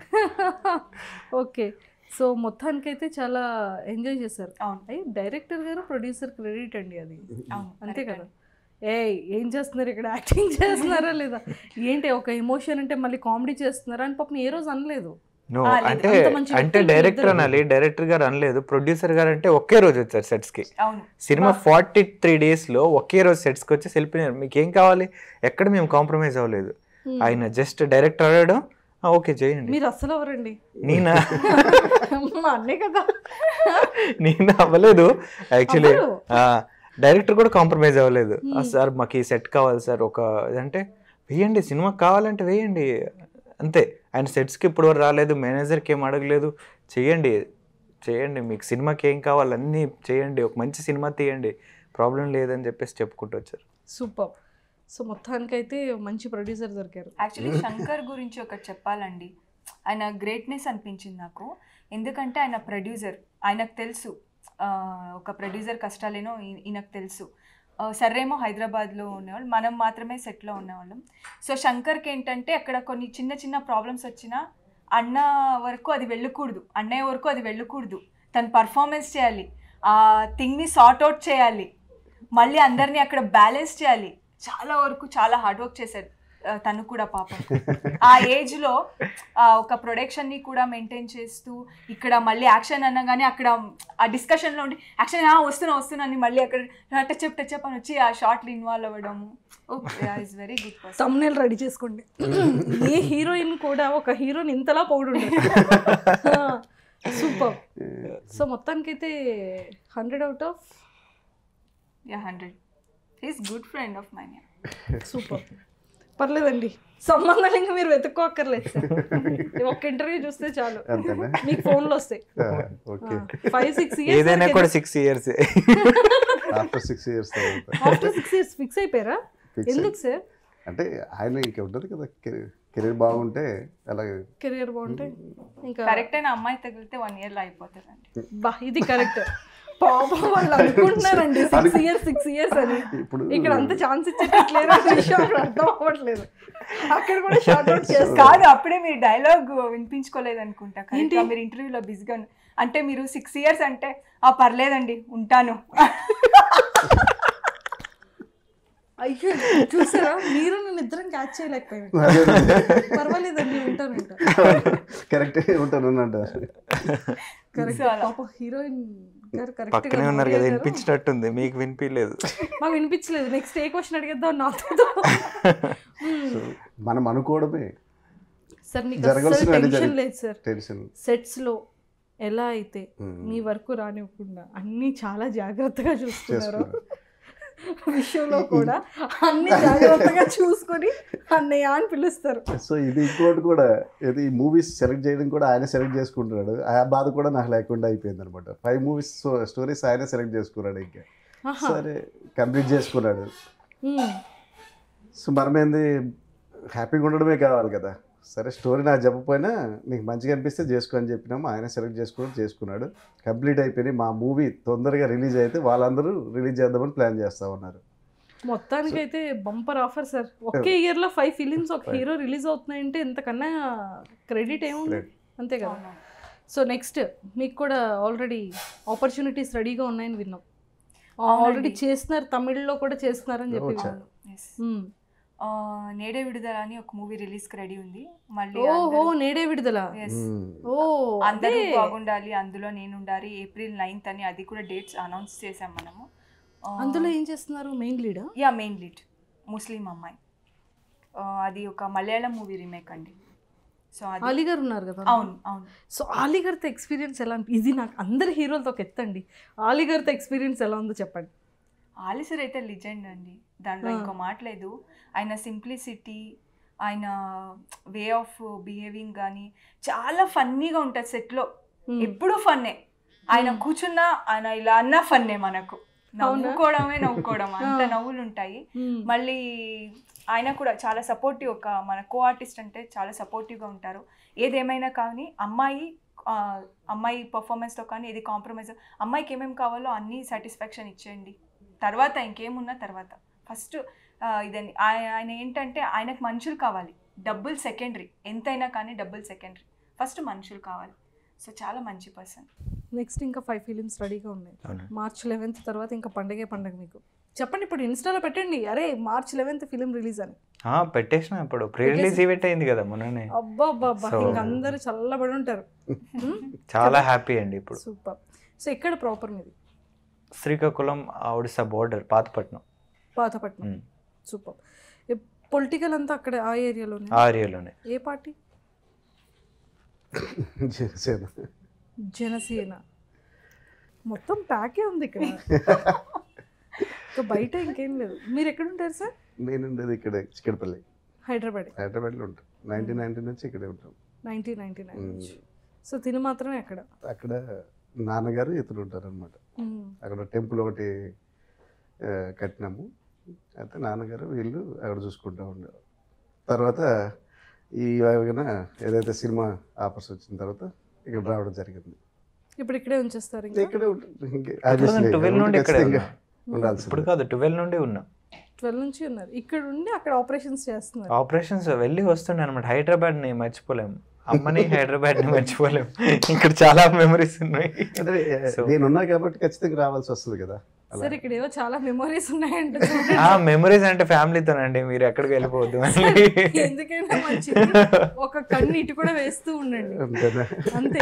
[SPEAKER 1] ఓకే సో మొత్తానికైతే చాలా ఎంజాయ్ చేశారు
[SPEAKER 3] అవును
[SPEAKER 1] అయ్యి డైరెక్టర్ గారు ప్రొడ్యూసర్ క్రెడిట్ అండి అది
[SPEAKER 3] అవును
[SPEAKER 1] అంతే
[SPEAKER 3] correct
[SPEAKER 1] కదా ఏ ఏం చేస్తున్నారు ఇక్కడ యాక్టింగ్ చేస్తున్నారా లేదా ఏంటి ఒక ఎమోషన్ అంటే మళ్ళీ కామెడీ చేస్తున్నారా అని పాపం ఏ రోజు అనలేదు
[SPEAKER 4] నో
[SPEAKER 3] ఆ, లేదు.
[SPEAKER 4] అంటే
[SPEAKER 1] అంత మంచి
[SPEAKER 4] అంటే
[SPEAKER 1] వ్యక్తులు
[SPEAKER 4] డైరెక్టర్
[SPEAKER 1] ఇద్దరు.
[SPEAKER 4] అనాలి డైరెక్టర్ గారు అనలేదు ప్రొడ్యూసర్ గారు అంటే ఒకే రోజు వచ్చారు సెట్స్ కి
[SPEAKER 3] అవును
[SPEAKER 4] సినిమా ఫార్టీ త్రీ డేస్ లో ఒకే రోజు సెట్స్ కి వచ్చి వెళ్ళిపోయినారు మీకు ఏం కావాలి ఎక్కడ మేము కాంప్రమైజ్ అవ్వలేదు
[SPEAKER 1] Hmm.
[SPEAKER 4] ఆయన జస్ట్ డైరెక్టర్ అడగడం ఓకే చేయండి
[SPEAKER 1] మీరు అస్సలు ఎవరండి
[SPEAKER 4] నేనా
[SPEAKER 1] మా అన్నే కదా
[SPEAKER 4] నేను అవ్వలేదు యాక్చువల్లీ
[SPEAKER 1] అవ్వరు.
[SPEAKER 4] డైరెక్టర్ కూడా కాంప్రమైజ్ అవ్వలేదు "ఆ, సార్ మాకు ఈ సెట్ కావాలి సార్ ఒక ఇదంటే వేయండి సినిమా కావాలంటే వేయండి అంతే ఆయన సెట్స్కి ఇప్పుడు వరకు రాలేదు మేనేజర్కి ఏం అడగలేదు చేయండి చేయండి మీకు సినిమాకి ఏం కావాలి అన్నీ చేయండి ఒక మంచి సినిమా తీయండి ప్రాబ్లం లేదని చెప్పేసి చెప్పుకుంటూ వచ్చారు
[SPEAKER 1] సూపర్ సో మొత్తానికైతే మంచి ప్రొడ్యూసర్ దొరికారు
[SPEAKER 3] యాక్చువల్లీ శంకర్ గురించి ఒకటి చెప్పాలండి ఆయన గ్రేట్నెస్ అనిపించింది నాకు ఎందుకంటే ఆయన ప్రొడ్యూసర్ ఆయనకు తెలుసు ఆ, ఒక ప్రొడ్యూసర్ కష్టాలేనో ఈ- ఈయనకు తెలుసు ఆ, సర్రేమో హైదరాబాద్లో ఉండేవాళ్ళు మనం మాత్రమే సెట్లో ఉండేవాళ్ళం సో శంకర్కి ఏంటంటే అక్కడ కొన్ని చిన్న చిన్న ప్రాబ్లమ్స్ వచ్చినా అన్న వరకు అది వెళ్ళకూడదు అన్నయ్య వరకు అది వెళ్ళకూడదు తను పర్ఫార్మెన్స్ చేయాలి ఆ థింగ్ని సార్ట్ అవుట్ చేయాలి మళ్ళీ అందరినీ అక్కడ బ్యాలెన్స్ చేయాలి చాలా వరకు చాలా హార్డ్ వర్క్ చేశాడు ఆ, తను కూడా పాపం ఆ ఏజ్లో ఒక ప్రొడక్షన్ని కూడా మెయింటైన్ చేస్తూ ఇక్కడ మళ్ళీ యాక్షన్ అనగానే అక్కడ ఆ డిస్కషన్లో ఉండి యాక్షన్ వస్తున్నా వస్తున్నా అని మళ్ళీ అక్కడ టచ్అప్ టచ్అప్ అని వచ్చి ఆ షార్ట్లు ఇన్వాల్వ్ అవ్వడము is very good person
[SPEAKER 1] thumbnail ready చేసుకోండి ఏ హీరోయిన్ కూడా ఒక హీరోని ఇంతలా పొగుడు సూపర్ సో మొత్తానికైతే hundred out of
[SPEAKER 3] yeah hundred is good friend of mine
[SPEAKER 1] super పర్లేదండి సంబంధాలు ఇంకా మీరు వెతుక్కోక్కర్లేదు సార్ ఒక్క ఇంటర్వ్యూ చూస్తే చాలు
[SPEAKER 2] అంతేనా
[SPEAKER 1] మీకు ఫోన్లో వస్తాయి
[SPEAKER 2] ఓకే
[SPEAKER 1] ఫైవ్ సిక్స్
[SPEAKER 4] ఏదైనా
[SPEAKER 1] ఇయర్స్
[SPEAKER 4] కూడా six years
[SPEAKER 2] after six years తర్వాత
[SPEAKER 1] ఆఫ్టర్ సిక్స్ ఇయర్స్ ఫిక్స్ అయిపోయారా
[SPEAKER 2] Fix
[SPEAKER 1] ఎందుకు సార్
[SPEAKER 2] అంటే ఆయన ఇంకా ఉంటుంది కదా కెరీర్ బాగుంటే అలాగే
[SPEAKER 1] కెరియర్ బాగుంటే ఇంకా
[SPEAKER 3] కరెక్ట్ అయిన అమ్మాయి తగిలితే వన్ ఇయర్లో అయిపోతుందండి
[SPEAKER 1] బా ఇది కరెక్ట్ పాపం వాళ్ళు అనుకుంటున్నారండి సిక్స్ ఇయర్స్ సిక్స్ ఇయర్స్ అని
[SPEAKER 2] ఇప్పుడు
[SPEAKER 1] ఇక్కడ అంత ఛాన్స్ ఇచ్చేటట్లేరు అనే విషయం అక్కడ అర్థం అవ్వట్లేదు అక్కడ కూడా షార్ట్ అవుట్ చేస్తారు
[SPEAKER 3] కాదు అప్పుడే మీరు డైలాగ్ వినిపించుకోలేదు అనుకుంటా
[SPEAKER 1] ఏంటి?
[SPEAKER 3] కరెక్ట్గా మీరు ఇంటర్వ్యూలో బిజీగా ఉన్న- అంటే మీరు సిక్స్ ఇయర్స్ అంటే ఆ పర్లేదండి ఉంటాను
[SPEAKER 1] అయ్యో చూసారా మీరు నేను ఇద్దరం క్యాచ్ చేయలేకపోయాను
[SPEAKER 2] అదే
[SPEAKER 1] పర్వాలేదండి ఉంటాను ఉంటా
[SPEAKER 2] కరెక్ట్ ఉంటాను అంట
[SPEAKER 1] కరెక్ట్
[SPEAKER 3] So అలా.
[SPEAKER 1] పాప హీరోయిన్ గారు కరెక్ట్
[SPEAKER 4] పక్కనే ఉన్నారు కదా వినిపించినట్టుంది మీకు వినిపించలేదు
[SPEAKER 1] మాకు వినిపించలేదు నెక్స్ట్ ఏ క్వశ్చన్ అడిగేద్దాం నాతో
[SPEAKER 2] సో మనం అనుకోవడమే
[SPEAKER 1] సార్ నీకు
[SPEAKER 2] జరగాల్సిన
[SPEAKER 1] అస్సలు
[SPEAKER 2] అన్ని
[SPEAKER 1] టెన్షన్
[SPEAKER 2] జరుగు-
[SPEAKER 1] లేదు సార్
[SPEAKER 2] టెన్షన్
[SPEAKER 1] సెట్స్ లో ఎలా అయితే మీ వరకు రానివ్వకుండా అన్ని చాలా జాగ్రత్తగా చూస్తున్నారు విషయంలో కూడా అన్ని జాగ్రత్తగా చూసుకొని అన్నయ్య అని పిలుస్తారు
[SPEAKER 2] సో ఇది ఇంకోటి కూడా ఇది ఈ మూవీస్ సెలెక్ట్ చేయడం కూడా ఆయన సెలెక్ట్ చేసుకుంటున్నాడు ఆ బాధ కూడా నాకు లేకుండా అయిపోయింది అనమాట ఫైవ్ మూవీస్ స్టోరీస్ ఆయనే సెలెక్ట్ చేసుకున్నాడు ఇంకా
[SPEAKER 1] ఆహా.
[SPEAKER 2] సరే కంప్లీట్ చేసుకున్నాడు
[SPEAKER 1] ఉమ్.
[SPEAKER 2] సో మనమేంది హ్యాపీగా ఉండడమే కావాలి కదా సరే స్టోరీ నాకు చెప్పకపోయినా నీకు మంచిగా అనిపిస్తే చేసుకో అని చెప్పినాము ఆయన సెలెక్ట్ చేసుకుని చేసుకున్నాడు కంప్లీట్ అయిపోయి మా మూవీ తొందరగా రిలీజ్ అయితే వాళ్ళందరూ రిలీజ్ చేద్దామని ప్లాన్ చేస్తా ఉన్నారు
[SPEAKER 1] మొత్తానికైతే బంపర్ ఆఫర్ సార్ ఒకే ఇయర్ లో ఫైవ్ ఫిలిమ్స్ ఒక హీరో రిలీజ్ అవుతున్నాయంటే ఇంతకన్నా క్రెడిట్ ఏముంది
[SPEAKER 2] Credit.
[SPEAKER 1] అంతే కదా సో నెక్స్ట్ మీకు కూడా ఆల్రెడీ ఆపర్చునిటీస్ రెడీగా ఉన్నాయని విన్నాం ఆల్రెడీ చేస్తున్నారు తమిళ్లో కూడా చేస్తున్నారని చెప్పి
[SPEAKER 2] వచ్చా.
[SPEAKER 1] విన్నాను.
[SPEAKER 3] ఎస్
[SPEAKER 1] ఉమ్.
[SPEAKER 3] నేడే విడుదల అని ఒక మూవీ రిలీజ్కి రెడీ ఉంది మళ్ళీ
[SPEAKER 1] ఓహో
[SPEAKER 3] అందరూ-
[SPEAKER 1] నేడే విడుదల
[SPEAKER 3] Yes.
[SPEAKER 2] మ్మ్.
[SPEAKER 1] ఓ
[SPEAKER 3] అందరూ
[SPEAKER 1] అదే.
[SPEAKER 3] బాగుండాలి అందులో నేను ఉండాలి ఏప్రిల్ నైన్త్ అని అది కూడా డేట్స్ అనౌన్స్ చేసాం మనము ఆ,
[SPEAKER 1] అందులో ఏం చేస్తున్నారు మెయిన్ లీడా
[SPEAKER 3] యా మెయిన్ లీడ్ ముస్లిం అమ్మాయి ఆ, అది ఒక మలయాళం మూవీ రీమేక్ అండి సో అది
[SPEAKER 1] ఆలీ గారు ఉన్నారు కదా
[SPEAKER 3] అవును అవును
[SPEAKER 1] సో ఆలీ గారితో ఎక్స్పీరియన్స్ ఎలా అనిపి- ఇది నాకు అందరి హీరోలతో ఒక ఎత్తండి ఆలీ గారితో ఎక్స్పీరియన్స్ ఎలా ఉందో చెప్పండి
[SPEAKER 3] ఆలిసర్ అయితే లిజెండ్ అండి దాంట్లో
[SPEAKER 1] ఆ.
[SPEAKER 3] ఇంకో మాట లేదు ఆయన సింప్లిసిటీ ఆయన వే ఆఫ్ బిహేవింగ్ కానీ చాలా ఫన్నీగా ఉంటుంది సెట్లో
[SPEAKER 1] ఉమ్.
[SPEAKER 3] ఎప్పుడూ ఫన్నే ఆయన
[SPEAKER 1] Hmm.
[SPEAKER 3] కూర్చున్నా ఆయన ఇలా అన్నా ఫన్నే మనకు
[SPEAKER 1] అవునా?
[SPEAKER 3] నవ్వుకోవడమే నవ్వుకోవడం అంత
[SPEAKER 1] ఆ.
[SPEAKER 3] నవ్వులు ఉంటాయి
[SPEAKER 1] ఉమ్.
[SPEAKER 3] మళ్ళీ ఆయన కూడా చాలా సపోర్టివ్ ఒక మన కో ఆర్టిస్ట్ అంటే చాలా సపోర్టివ్గా ఉంటారు ఏదేమైనా కానీ అమ్మాయి ఆ, అమ్మాయి పర్ఫార్మెన్స్తో కానీ ఏది కాంప్రమైజ్ అమ్మాయికి ఏమేమి కావాలో అన్నీ సాటిస్ఫాక్షన్ ఇచ్చేయండి తర్వాత ఇంకేమున్నా తర్వాత ఫస్ట్ ఇదని ఆయ- ఆయన ఏంటంటే ఆయనకు మనుషులు కావాలి డబ్బులు సెకండరీ ఎంతైనా కానీ డబ్బులు సెకండరీ ఫస్ట్ మనుషులు కావాలి సో చాలా మంచి పర్సన్
[SPEAKER 1] నెక్స్ట్ ఇంకా ఫైవ్ ఫిలిమ్స్ రెడీగా ఉన్నాయి
[SPEAKER 4] అవును.
[SPEAKER 1] మార్చ్ లెవెన్త్ తర్వాత ఇంకా పండగే పండగ మీకు చెప్పండి ఇప్పుడు ఇన్స్టాలో పెట్టండి అరే మార్చ్ లెవెన్త్ ఫిలిం రిలీజ్ అని
[SPEAKER 4] ఆ, పెట్టేసిన ఇప్పుడు ప్రీ రిలీజ్ ఈవెంట్ అయింది కదా మొన్ననే
[SPEAKER 1] అబ్బా అబ్బా అబ్బా
[SPEAKER 4] So-
[SPEAKER 1] ఇంకా అందరూ చల్లబడి ఉంటారు
[SPEAKER 4] చాలా హ్యాపీ అండి ఇప్పుడు
[SPEAKER 1] సూపర్ సో ఎక్కడ ప్రాపర్ మీది
[SPEAKER 4] శ్రీకాకుళం ఆ, ఒడిశా బోర్డర్ పాతపట్నం
[SPEAKER 1] పాతపట్నం
[SPEAKER 4] ఉమ్.
[SPEAKER 1] సూపర్ పొలిటికల్ అంతా అక్కడ ఆ ఏరియాలోనే
[SPEAKER 4] ఆ ఏరియాలోనే
[SPEAKER 1] ఏ పార్టీ
[SPEAKER 2] జనసేన
[SPEAKER 1] జనసేన మొత్తం ప్యాకే ఉంది ఇక్కడ ఇంకా బయట ఇంకేం లేదు మీరు ఎక్కడ ఉంటారు సార్
[SPEAKER 2] నేను ఉండేది ఇక్కడే చిక్కడపల్లి
[SPEAKER 1] హైదరాబాద్
[SPEAKER 2] హైదరాబాద్లో ఉంటాం నైన్టీన్ నైన్టీ నుంచి ఇక్కడే ఉంటాం
[SPEAKER 1] నైన్టీన్ నైన్టీ నైన్
[SPEAKER 2] ఉమ్.
[SPEAKER 1] నుంచి సో తిని మాత్రమే అక్కడ
[SPEAKER 2] అక్కడ నాన్నగారు ఇతను ఉంటారు అనమాట
[SPEAKER 1] ఉమ్.
[SPEAKER 2] అక్కడ టెంపుల్ ఒకటి ఆ, కట్టినాము అయితే నాన్నగారు వీళ్ళు అక్కడ చూసుకుంటూ ఉండేవారు తర్వాత ఈ వైపున ఏదైతే సినిమా ఆఫర్స్ వచ్చిన తర్వాత ఇక్కడ రావడం జరిగింది
[SPEAKER 1] ఇప్పుడు ఇక్కడే ఉంచేస్తారు ఇంకా
[SPEAKER 2] ఇక్కడే ఉంటుంది. ఇంకే-
[SPEAKER 4] 2012
[SPEAKER 2] obviously
[SPEAKER 4] నుండి ఇక్కడే
[SPEAKER 2] ఖచ్చితంగా
[SPEAKER 4] ఉన్నా.
[SPEAKER 2] ఉండాల్సిందే.
[SPEAKER 4] ఇప్పుడు కాదు ట్వెల్వ్ నుండి ఉన్నా
[SPEAKER 1] ట్వెల్వ్ నుంచి ఉన్నారు ఇక్కడ ఉండి అక్కడ ఆపరేషన్స్ చేస్తున్నారు
[SPEAKER 4] ఆపరేషన్స్ వెళ్ళి వస్తుండే అనమాట హైదరాబాద్ ని మర్చిపోలేం అమ్మని హైదరాబాద్ ని మర్చిపోలేం ఇక్కడ చాలా మెమరీస్ ఉన్నాయి
[SPEAKER 2] అంటే
[SPEAKER 4] So-
[SPEAKER 2] నేను ఉన్నా కాబట్టి ఖచ్చితంగా రావాల్సి వస్తుంది కదా అలా.
[SPEAKER 1] సార్ ఇక్కడ ఏవో చాలా మెమరీస్ ఉన్నాయంట
[SPEAKER 4] ఆ మెమరీస్ అంటే ఫ్యామిలీతోనండి మీరు ఎక్కడికి వెళ్ళిపోవద్దు మళ్ళీ.
[SPEAKER 1] ఎందుకైనా మంచిది ఒక కన్ను ఇటు కూడా వేస్తూ ఉండండి
[SPEAKER 2] అంతేనా?
[SPEAKER 1] అంతే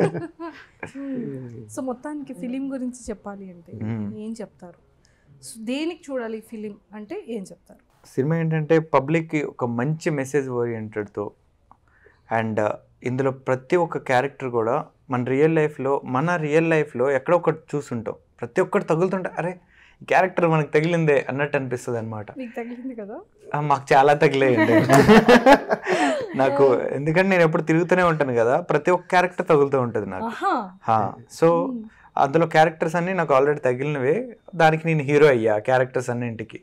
[SPEAKER 1] సో మొత్తానికి ఫిలిం గురించి చెప్పాలి అంటే
[SPEAKER 4] మ్మ్.
[SPEAKER 1] ఏం చెప్తారు సో దేనికి చూడాలి ఫిలిం అంటే ఏం చెప్తారు
[SPEAKER 4] సినిమా ఏంటంటే పబ్లిక్కి ఒక మంచి మెసేజ్ ఓరియంటెడ్తో అండ్ ఇందులో ప్రతి ఒక్క క్యారెక్టర్ కూడా మన రియల్ లైఫ్లో మన రియల్ లైఫ్లో ఎక్కడో ఒకటి చూసుంటాం ప్రతి ఒక్కటి తగులుతుంటే అరే ఈ క్యారెక్టర్ మనకు తగిలిందే అన్నట్టు అనిపిస్తుంది అనమాట
[SPEAKER 1] మీకు తగిలింది కదా
[SPEAKER 4] మాకు చాలా తగిలేయండి నాకు ఎందుకంటే నేను ఎప్పుడు తిరుగుతూనే ఉంటాను కదా ప్రతి ఒక్క క్యారెక్టర్ తగులుతూ ఉంటుంది నాకు
[SPEAKER 1] ఆహా
[SPEAKER 4] సో అందులో క్యారెక్టర్స్ అన్నీ నాకు ఆల్రెడీ తగిలినవే దానికి నేను హీరో అయ్యా క్యారెక్టర్స్ అన్నింటికి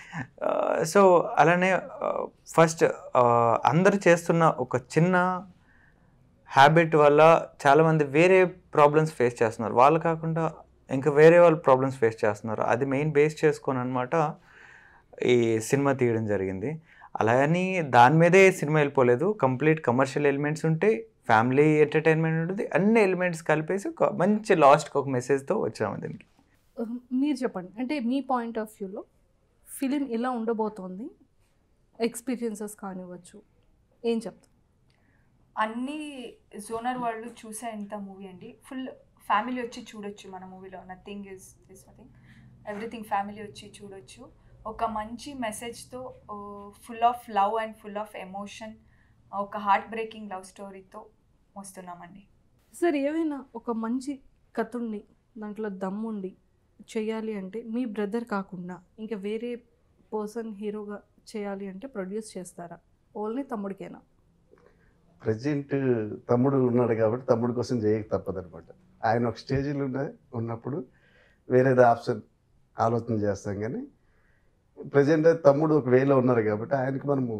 [SPEAKER 4] సో అలానే ఫస్ట్ అందరు చేస్తున్న ఒక చిన్న హ్యాబిట్ వల్ల చాలామంది వేరే ప్రాబ్లమ్స్ ఫేస్ చేస్తున్నారు వాళ్ళు కాకుండా ఇంకా వేరే వాళ్ళు ప్రాబ్లమ్స్ ఫేస్ చేస్తున్నారు అది మెయిన్ బేస్ చేసుకొని అనమాట ఈ సినిమా తీయడం జరిగింది అలా అని దాని మీదే సినిమా వెళ్ళిపోలేదు కంప్లీట్ కమర్షియల్ ఎలిమెంట్స్ ఉంటాయి ఫ్యామిలీ ఎంటర్టైన్మెంట్ ఉంటుంది అన్ని ఎలిమెంట్స్ కలిపేసి ఒక మంచి లాస్ట్కి ఒక మెసేజ్తో వచ్చాము దీనికి
[SPEAKER 1] మీరు చెప్పండి అంటే మీ పాయింట్ ఆఫ్ వ్యూలో ఫిలిం ఎలా ఉండబోతోంది ఎక్స్పీరియన్సెస్ కానివ్వచ్చు ఏం చెప్తారు
[SPEAKER 3] అన్ని జోనర్ వాళ్ళు చూసే ఎంత మూవీ అండి ఫుల్ ఫ్యామిలీ వచ్చి చూడొచ్చు మన మూవీలో nothing is this nothing everything family వచ్చి చూడొచ్చు ఒక మంచి మెసేజ్తో full of love and full of emotion ఒక హార్ట్ బ్రేకింగ్ లవ్ స్టోరీతో వస్తున్నామండి
[SPEAKER 1] సార్ ఏవైనా ఒక మంచి కథుండి దాంట్లో దమ్ముండి చేయాలి అంటే మీ బ్రదర్ కాకుండా ఇంకా వేరే పర్సన్ హీరోగా చేయాలి అంటే ప్రొడ్యూస్ చేస్తారా ఓన్లీ తమ్ముడికేనా
[SPEAKER 2] ప్రజెంట్ తమ్ముడు ఉన్నాడు కాబట్టి తమ్ముడు కోసం చేయక తప్పదనమాట ఆయన ఒక స్టేజ్లో ఉన్న ఉన్నప్పుడు వేరేది ఆప్షన్ ఆలోచన చేస్తాం కానీ ప్రజెంట్ తమ్ముడు ఒక వేలో ఉన్నారు కాబట్టి ఆయనకి మనము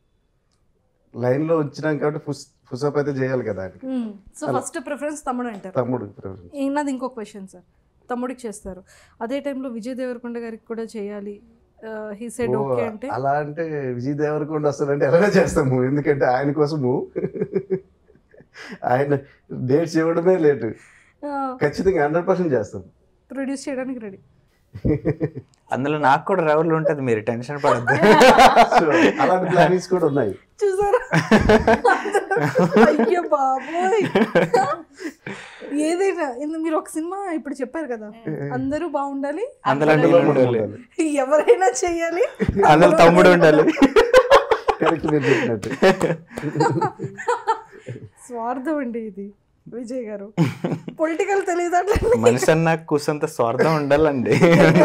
[SPEAKER 2] లైన్లో వచ్చినాం కాబట్టి ఫుస్ ఫుసప్ అయితే చేయాలి కదా ఆయనకి
[SPEAKER 1] సో ఫస్ట్ ప్రిఫరెన్స్ తమ్ముడు అంటారు
[SPEAKER 2] తమ్ముడు preference.
[SPEAKER 1] నాది ఇంకొక క్వశ్చన్ సార్ తమ్ముడికి చేస్తారు అదే టైంలో విజయ్ దేవరకొండ గారికి కూడా చేయాలి హీ సెడ్
[SPEAKER 2] ఓ,
[SPEAKER 1] ఓకే అంటే
[SPEAKER 2] అలా అంటే విజయ్ దేవరకొండ వస్తాడంటే ఎలాగో చేస్తాము ఎందుకంటే ఆయన కోసము ఆయన డేట్స్ ఇవ్వడమే లేటు ఖచ్చితంగా హండ్రెడ్ పర్సెంట్ చేస్తాం
[SPEAKER 1] ప్రొడ్యూస్ చేయడానికి రెడీ
[SPEAKER 4] అందులో నాకు కూడా రౌలు ఉంటుంది మీరు టెన్షన్ పడద్దు
[SPEAKER 2] సో అలాంటి ప్లానింగ్స్ కూడా ఉన్నాయి
[SPEAKER 1] చూసారా అయ్యో బాబోయ్ ఏదైనా ఇందు- మీరు ఒక సినిమా ఇప్పుడు చెప్పారు కదా అందరూ బాగుండాలి
[SPEAKER 4] అందులో
[SPEAKER 2] అందులో
[SPEAKER 4] నేను
[SPEAKER 2] కూడా
[SPEAKER 4] ఉండాలి.
[SPEAKER 2] ఉండాలి.
[SPEAKER 1] ఎవరైనా చెయ్యాలి
[SPEAKER 4] అందులో తమ్ముడు ఉండాలి
[SPEAKER 2] కరెక్ట్ మీరు చెప్పినట్టు
[SPEAKER 1] స్వార్థం అండి ఇది విజయ్ గారు పొలిటికల్ తెలియదు
[SPEAKER 4] మనిషి అన్నాక కూసంత స్వార్థం ఉండాలండి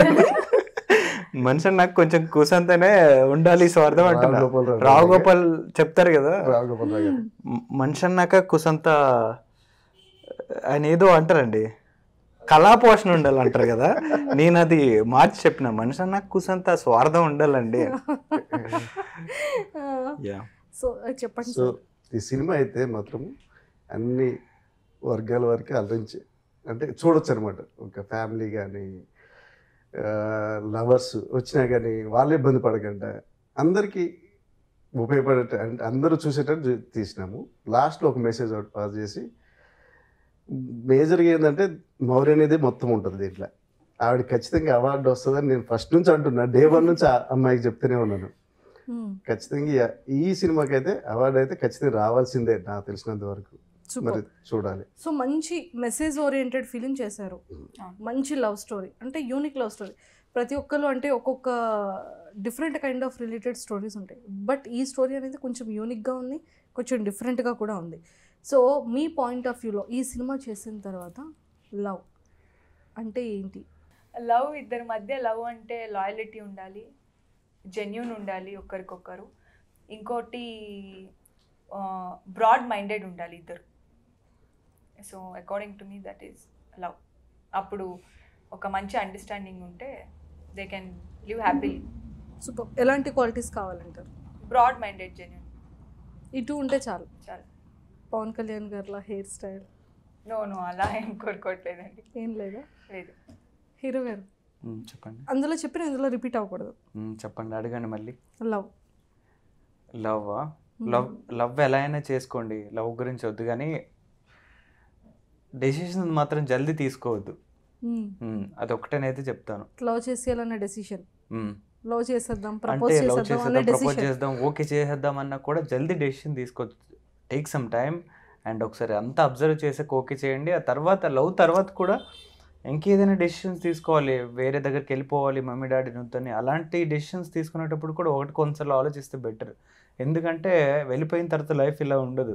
[SPEAKER 4] మనిషి నాకు కొంచెం కూసంతనే ఉండాలి స్వార్థం అంటున్నా
[SPEAKER 2] రావు గోపాల్ రావు.
[SPEAKER 4] రావు గోపాల్ చెప్తారు కదా
[SPEAKER 2] రాఘగోపాల్ రావు గారు.
[SPEAKER 4] మ- మనిషి అన్నాక కుసంత ఆయన ఏదో అంటారండి కళాపోషణ ఉండాలి అంటారు కదా నేను అది మార్చి చెప్పిన మనిషి అన్నాక కుసంత స్వార్థం ఉండాలండి యా
[SPEAKER 1] సో చెప్పండి
[SPEAKER 2] సో
[SPEAKER 1] సార్
[SPEAKER 2] ఈ సినిమా అయితే మాత్రం అన్ని వర్గాల వరకు అలరించి అంటే చూడొచ్చు అనమాట ఒక ఫ్యామిలీ కానీ లవర్స్ వచ్చినా కానీ వాళ్ళు ఇబ్బంది పడకుండా అందరికీ ఉపయోగపడేట అంటే అందరూ చూసేటట్టు చూ- తీసినాము లాస్ట్లో ఒక మెసేజ్ ఒకటి పాస్ చేసి మేజర్గా ఏంటంటే మౌరి అనేది మొత్తం ఉంటుంది దీంట్లో ఆవిడ ఖచ్చితంగా అవార్డు వస్తుందని నేను ఫస్ట్ నుంచి అంటున్నా డే వన్ నుంచి ఆ అమ్మాయికి చెప్తూనే ఉన్నాను
[SPEAKER 1] మ్మ్.
[SPEAKER 2] ఖచ్చితంగా ఈ- ఈ సినిమాకి అయితే అవార్డు అయితే ఖచ్చితంగా రావాల్సిందే నాకు తెలిసినంత వరకు మరి
[SPEAKER 1] సూపర్
[SPEAKER 2] చూడాలి
[SPEAKER 1] సో మంచి మెసేజ్ ఓరియంటెడ్ ఫిలిం చేశారు
[SPEAKER 3] అవును.
[SPEAKER 1] మంచి లవ్ స్టోరీ అంటే యూనిక్ లవ్ స్టోరీ ప్రతి ఒక్కరు అంటే ఒక్కొక్క different kind of related stories ఉంటాయి బట్ ఈ స్టోరీ అనేది కొంచెం యూనిక్గా ఉంది కొంచెం డిఫరెంట్గా కూడా ఉంది సో మీ పాయింట్ ఆఫ్ వ్యూలో ఈ సినిమా చేసిన తర్వాత లవ్ అంటే ఏంటి
[SPEAKER 3] లవ్ ఇద్దరి మధ్య లవ్ అంటే లాయలిటీ ఉండాలి జెన్యున్ ఉండాలి ఒకరికొకరు ఇంకోటి బ్రాడ్ మైండెడ్ ఉండాలి ఇద్దరు so according to me that is love అప్పుడు ఒక మంచి అండర్స్టాండింగ్ ఉంటే they can live happy
[SPEAKER 1] super ఎలాంటి క్వాలిటీస్ కావాలంటారు
[SPEAKER 3] బ్రాడ్ మైండెడ్ జెన్యున్
[SPEAKER 1] ఇటు ఉంటే చాలు
[SPEAKER 3] చాలా
[SPEAKER 1] పవన్ కళ్యాణ్ గారిలా హెయిర్ స్టైల్
[SPEAKER 3] నో నో అలా ఏం కోరుకోవట్లేదండి
[SPEAKER 1] ఏం లేదా
[SPEAKER 3] లేదు
[SPEAKER 1] హీరో గారు
[SPEAKER 5] మ్మ్, చెప్పండి
[SPEAKER 1] అందులో చెప్పిన ఇందులో రిపీట్ అవ్వకూడదు
[SPEAKER 5] మ్మ్, చెప్పండి అడగండి మళ్ళీ
[SPEAKER 1] లవ్
[SPEAKER 5] లవ్ లవ్ లవ్ ఎలా అయినా చేసుకోండి లవ్ గురించి వద్దు కానీ డెసిషన్ మాత్రం జల్దీ తీసుకోవద్దు మ్మ్, అది ఒకటేనైతే చెప్తాను
[SPEAKER 1] లవ్ చేసేయాలన్న డెసిషన్
[SPEAKER 5] మ్మ్.
[SPEAKER 1] లవ్ చేసేద్దాం
[SPEAKER 5] అంటే
[SPEAKER 1] ప్రపోజ్
[SPEAKER 5] లవ్
[SPEAKER 1] చేసేద్దాం అన్న
[SPEAKER 5] చేసేద్దాం ప్రపోజ్
[SPEAKER 1] డెసిషన్
[SPEAKER 5] చేద్దాం ఓకే చేసేద్దాం అన్నా కూడా జల్దీ డెసిషన్ తీసుకోవచ్చు టేక్ సమ్ టైం అండ్ ఒకసారి అంతా అబ్జర్వ్ చేసాక ఓకే చేయండి ఆ తర్వాత లవ్ తర్వాత కూడా ఇంకేదైనా డెసిషన్స్ తీసుకోవాలి వేరే దగ్గరికి వెళ్ళిపోవాలి మమ్మీ డాడీ నొద్దని అలాంటి డెసిషన్స్ తీసుకునేటప్పుడు కూడా ఒకటి కొంచెం ఆలోచిస్తే బెటర్ ఎందుకంటే వెళ్ళిపోయిన తర్వాత లైఫ్ ఇలా ఉండదు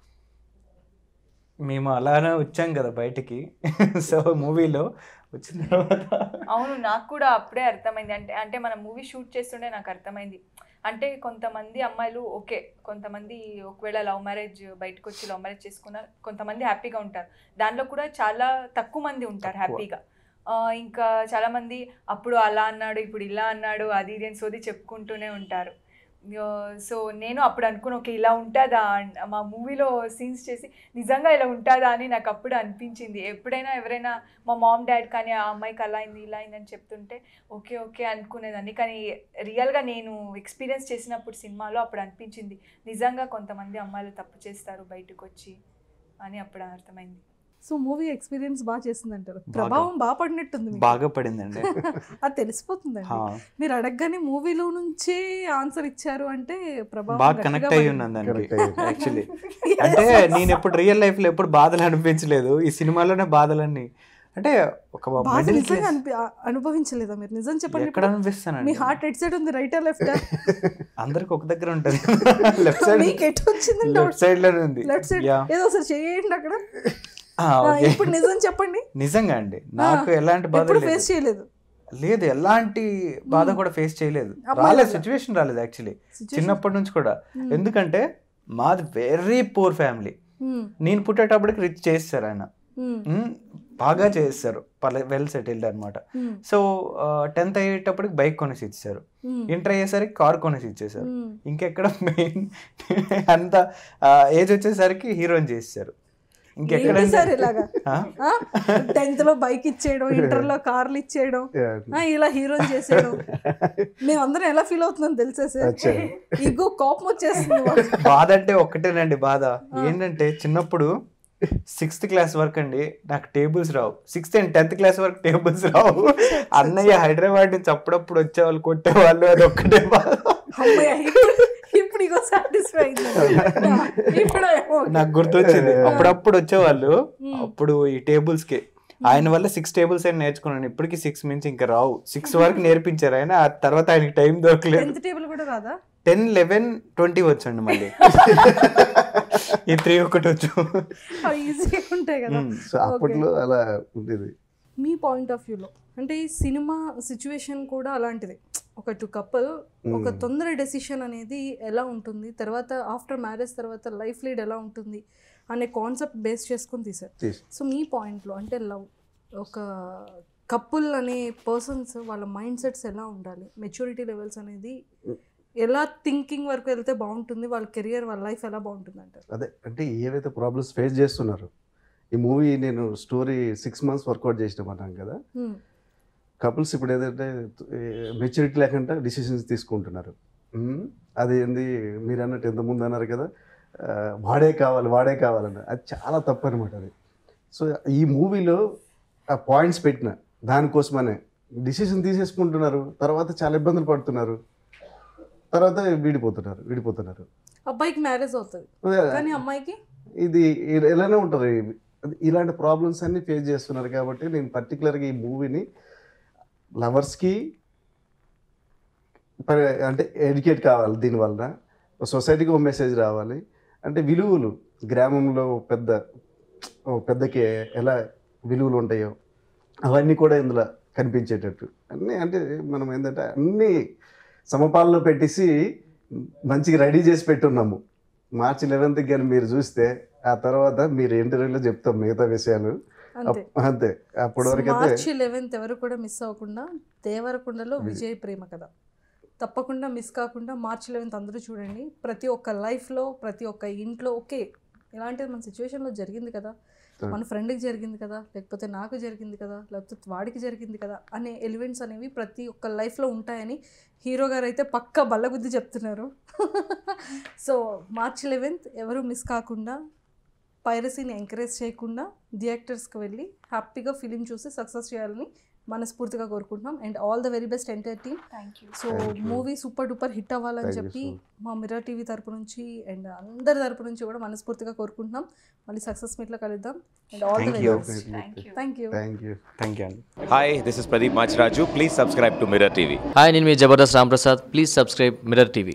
[SPEAKER 5] మేము అలానే వచ్చాం కదా బయటికి సో మూవీలో వచ్చిన తర్వాత
[SPEAKER 3] అవును నాకు కూడా అప్పుడే అర్థమైంది అంటే అంటే మన మూవీ షూట్ చేస్తుండే నాకు అర్థమైంది అంటే కొంతమంది అమ్మాయిలు ఓకే కొంతమంది ఒకవేళ లవ్ మ్యారేజ్ బయటకు వచ్చి లవ్ మ్యారేజ్ చేసుకున్న కొంతమంది హ్యాపీగా ఉంటారు దానిలో కూడా చాలా తక్కువ మంది ఉంటారు
[SPEAKER 5] తక్కువ.
[SPEAKER 3] హ్యాపీగా ఆ, ఇంకా చాలా మంది అప్పుడు అలా అన్నాడు ఇప్పుడు ఇలా అన్నాడు అది ఇది అని సోది చెప్పుకుంటూనే ఉంటారు సో నేను అప్పుడు అనుకుని ఓకే ఇలా ఉంటుందా అన్- మా మూవీలో సీన్స్ చేసి నిజంగా ఇలా ఉంటుందా అని నాకు అప్పుడు అనిపించింది ఎప్పుడైనా ఎవరైనా మా మామ్ డాడ్ కానీ ఆ అమ్మాయికి అలా అయింది ఇలా అయింది అని చెప్తుంటే ఓకే ఓకే అనుకునేదాన్ని కానీ రియల్గా నేను ఎక్స్పీరియన్స్ చేసినప్పుడు సినిమాలో అప్పుడు అనిపించింది నిజంగా కొంతమంది అమ్మాయిలు తప్పు చేస్తారు బయటకు వచ్చి అని అప్పుడు అర్థమైంది
[SPEAKER 1] సో మూవీ ఎక్స్పీరియన్స్ బాగా చేసింది అంటారు ప్రభావం బాగా పడినట్టుంది మీకు.
[SPEAKER 5] బాగా పడిందండి
[SPEAKER 1] అది తెలిసిపోతుందండి
[SPEAKER 5] హా.
[SPEAKER 1] మీరు అడగగానే మూవీలో నుంచే ఆన్సర్ ఇచ్చారు అంటే ప్రభావం
[SPEAKER 5] బాగా
[SPEAKER 1] గట్టిగా
[SPEAKER 5] కనెక్ట్ అయ్యి
[SPEAKER 1] పడింది.
[SPEAKER 5] ఉన్నాను దానికి
[SPEAKER 2] Correct అయ్యింది.
[SPEAKER 5] యాక్చువల్లీ అంటే నేను ఎప్పుడు రియల్ లైఫ్ లో ఎప్పుడు బాధలు అనిపించలేదు ఈ సినిమాలోనే బాధలన్నీ అంటే ఒక
[SPEAKER 1] బాధ
[SPEAKER 5] middle
[SPEAKER 1] నిజంగా
[SPEAKER 5] class-
[SPEAKER 1] అనిపి- ఆ- అనుభవించలేదా మీరు నిజం చెప్పండి
[SPEAKER 5] ఎక్కడ
[SPEAKER 1] ఇప్పుడు.
[SPEAKER 5] అనిపిస్తానండి
[SPEAKER 1] మీ హార్ట్ ఎట్ సైడ్ ఉంది రైట్ లెఫ్ట్
[SPEAKER 5] అందరికి ఒక దగ్గర ఉంటది లెఫ్ట్ సైడ్
[SPEAKER 1] మీకు ఎటు వచ్చింది
[SPEAKER 5] లెఫ్ట్ సైడ్ లోనే ఉంది
[SPEAKER 1] లెఫ్ట్ సైడ్
[SPEAKER 5] యా
[SPEAKER 1] ఏదో ఒకసారి చేయండి అక్కడ
[SPEAKER 5] ఆ,
[SPEAKER 1] ఆ,
[SPEAKER 5] ఓకే
[SPEAKER 1] ఇప్పుడు నిజం చెప్పండి
[SPEAKER 5] నిజంగా అండి నాకు ఎలాంటి బాధ
[SPEAKER 1] ఎప్పుడు
[SPEAKER 5] లేదు
[SPEAKER 1] ఫేస్ చేయలేదు
[SPEAKER 5] లేదు ఎలాంటి బాధ కూడా ఫేస్ చేయలేదు
[SPEAKER 1] అమ్మాయిలాగా.
[SPEAKER 5] రాలేదు సిచ్యువేషన్ రాలేదు యాక్చువల్లీ
[SPEAKER 1] Situation-
[SPEAKER 5] చిన్నప్పటి నుంచి కూడా
[SPEAKER 1] Hmm.
[SPEAKER 5] ఎందుకంటే మాది వెరీ పూర్ ఫ్యామిలీ
[SPEAKER 1] ఉమ్,
[SPEAKER 5] నేను పుట్టేటప్పటికి రిచ్ చేస్తారు ఆయన
[SPEAKER 1] ఉమ్,
[SPEAKER 5] మ్మ్. బాగా చేస్తారు వెల్ సెటిల్డ్ అనమాట
[SPEAKER 1] ఉమ్,
[SPEAKER 5] సో టెన్త్ అయ్యేటప్పటికి బైక్ కొనేసి ఇచ్చారు
[SPEAKER 1] ఉమ్,
[SPEAKER 5] ఇంటర్ అయ్యేసరికి కార్ కొనేసి ఇచ్చేసారు
[SPEAKER 1] ఉమ్.
[SPEAKER 5] ఇంకెక్కడ మెయిన్ అంత ఏజ్ వచ్చేసరికి హీరోయిన్ చేస్తారు ఇంకెక్కడ
[SPEAKER 1] ఏంటి సార్ ఇలాగా టెన్త్ లో బైక్ ఇచ్చేయడం ఇంటర్ లో కార్లు ఇచ్చేయడం
[SPEAKER 2] Yeah.
[SPEAKER 1] ఆ, ఇలా హీరోయిన్ చేసేయడం మేమందరం ఎలా ఫీల్ అవుతున్నాం తెలుసా సార్
[SPEAKER 2] అచ్చా.
[SPEAKER 1] ఇగో కోపం వచ్చేస్తుంది మాకు.
[SPEAKER 5] బాధ అంటే ఒక్కటేనండి బాధ ఏంటంటే చిన్నప్పుడు సిక్స్త్ క్లాస్ వరకు అండి నాకు టేబుల్స్ రావు సిక్స్త్ అండ్ టెన్త్ క్లాస్ వరకు టేబుల్స్ రావు అన్నయ్య హైదరాబాద్ నుంచి అప్పుడప్పుడు వచ్చేవాళ్ళు కొట్టేవాళ్ళు అది ఒక్కటే బాధ
[SPEAKER 1] అమ్మయ్య ఇప్పుడు ఇప్పుడు ఇగో సాటిస్ఫై అయింది ఇప్పుడు ఏమో.
[SPEAKER 5] నాకు గుర్తొచ్చింది అప్పుడప్పుడు వచ్చేవాళ్ళు అప్పుడు ఈ టేబుల్స్ కి ఆయన వల్ల సిక్స్ టేబుల్స్ అయినా నేర్చుకున్నాను ఇప్పటికి సిక్స్ మించి ఇంకా రావు సిక్స్ వరకు నేర్పించారు ఆయన ఆ తర్వాత ఆయనకి టైం దొరకలేదు
[SPEAKER 1] టెన్త్ టేబుల్ కూడా రాదా
[SPEAKER 5] టెన్ లెవెన్ ట్వంటీ వచ్చండి మళ్ళీ ఈ త్రీ ఒకటి వచ్చు
[SPEAKER 1] ఈజీ ఉంటాయి కదా
[SPEAKER 5] మ్మ్.
[SPEAKER 2] సో అప్పట్లో అలా ఉండేది
[SPEAKER 1] మీ పాయింట్ ఆఫ్ వ్యూలో అంటే ఈ సినిమా సిచ్యువేషన్ కూడా అలాంటిది ఒక టు కపుల్ ఒక
[SPEAKER 2] Hmm.
[SPEAKER 1] తొందర డెసిషన్ అనేది ఎలా ఉంటుంది తర్వాత ఆఫ్టర్ మ్యారేజ్ తర్వాత లైఫ్ లీడ్ ఎలా ఉంటుంది అనే కాన్సెప్ట్ బేస్ చేసుకొని తీశారు
[SPEAKER 2] తీసి
[SPEAKER 1] సో మీ పాయింట్లో అంటే లవ్ ఒక కపుల్ అనే పర్సన్స్ వాళ్ళ మైండ్ సెట్స్ ఎలా ఉండాలి మెచ్యూరిటీ లెవెల్స్ అనేది ఎలా థింకింగ్ వరకు వెళ్తే బాగుంటుంది వాళ్ళ కెరియర్ వాళ్ళ లైఫ్ ఎలా బాగుంటుంది అంటారు
[SPEAKER 2] అదే అంటే ఏవైతే ప్రాబ్లమ్స్ ఫేస్ చేస్తున్నారు ఈ మూవీ నేను స్టోరీ సిక్స్ మంత్స్ వర్కౌట్ చేసినామన్నాను కదా
[SPEAKER 1] Hmm.
[SPEAKER 2] కపుల్స్ ఇప్పుడు ఏదంటే మెచ్యూరిటీ లేకుండా డిసిషన్స్ తీసుకుంటున్నారు మ్మ్. అది ఏంది మీరు అన్నట్టు ఇంతకుముందు అన్నారు కదా ఆ, వాడే కావాలి వాడే కావాలన్న అది చాలా తప్పు అనమాట అది సో ఈ మూవీలో ఆ పాయింట్స్ పెట్టిన దానికోసమనే డిసిషన్ తీసేసుకుంటున్నారు తర్వాత చాలా ఇబ్బందులు పడుతున్నారు తర్వాత విడిపోతున్నారు విడిపోతున్నారు
[SPEAKER 1] అబ్బాయికి మ్యారేజ్ అవుతుంది కానీ అమ్మాయికి
[SPEAKER 2] ఇది ఇ- ఇలానే ఉంటుంది ఇది- ఇలాంటి ప్రాబ్లమ్స్ అన్ని ఫేస్ చేస్తున్నారు కాబట్టి నేను పర్టికులర్గా ఈ మూవీని లవర్స్కి అంటే ఎడ్యుకేట్ కావాలి దీనివల్ల సొసైటీకి ఒక మెసేజ్ రావాలి అంటే విలువలు గ్రామంలో పెద్ద ఓ పెద్దకి ఎలా విలువలు ఉంటాయో అవన్నీ కూడా ఇందులో కనిపించేటట్టు అన్నీ అంటే మనం ఏంటంటే అన్నీ సమపాలలో పెట్టేసి మంచిగా రెడీ చేసి పెట్టున్నాము మార్చి లెవెన్త్కి కానీ మీరు చూస్తే ఆ తర్వాత మీరు ఇంటర్వ్యూలో చెప్తాం మిగతా విషయాలు
[SPEAKER 1] అంతే
[SPEAKER 2] అప్- అంతే అప్పటి వరకు అయితే
[SPEAKER 1] మార్చి లెవెన్త్ ఎవరు కూడా మిస్ అవ్వకుండా దేవరకొండలో విజయ్ ప్రేమ కథ తప్పకుండా మిస్ కాకుండా మార్చ్ లెవెన్త్ అందరూ చూడండి ప్రతి ఒక్క లైఫ్లో ప్రతి ఒక్క ఇంట్లో ఓకే ఇలాంటిది మన సిచ్యువేషన్లో జరిగింది కదా మన ఫ్రెండ్కి జరిగింది కదా లేకపోతే నాకు జరిగింది కదా లేకపోతే వాడికి జరిగింది కదా అనే ఎలిమెంట్స్ అనేవి ప్రతి ఒక్క లైఫ్లో ఉంటాయని హీరో గారు అయితే పక్క బల్లగుద్ది చెప్తున్నారు సో మార్చ్ లెవెన్త్ ఎవరు మిస్ కాకుండా పైరసీని ఎంకరేజ్ చేయకుండా థియేటర్స్కి వెళ్ళి హ్యాపీగా ఫిలిం చూసి సక్సెస్ చేయాలని మనస్ఫూర్తిగా కోరుకుంటున్నాం and all the very best entire team
[SPEAKER 3] thank you
[SPEAKER 1] so
[SPEAKER 2] Thank you.
[SPEAKER 1] Movie super duper hit అవ్వాలని
[SPEAKER 2] Thank you
[SPEAKER 1] చెప్పి
[SPEAKER 2] so much.
[SPEAKER 1] మా మిర్రర్ టీవీ తరపు నుంచి అండ్ అందరి తరపు నుంచి కూడా మనస్ఫూర్తిగా కోరుకుంటున్నాం మళ్ళీ సక్సెస్ మీట్లో కలుద్దాం and all the
[SPEAKER 4] Thank
[SPEAKER 1] very
[SPEAKER 4] you.
[SPEAKER 1] Best
[SPEAKER 3] thank you
[SPEAKER 1] thank you
[SPEAKER 2] thank you
[SPEAKER 4] thank you అండి
[SPEAKER 6] Hi, this is Pradeep Machraju. Please subscribe to Mirror TV.
[SPEAKER 7] Hi నేను మీ Jabardasth Ramprasad please subscribe Mirror TV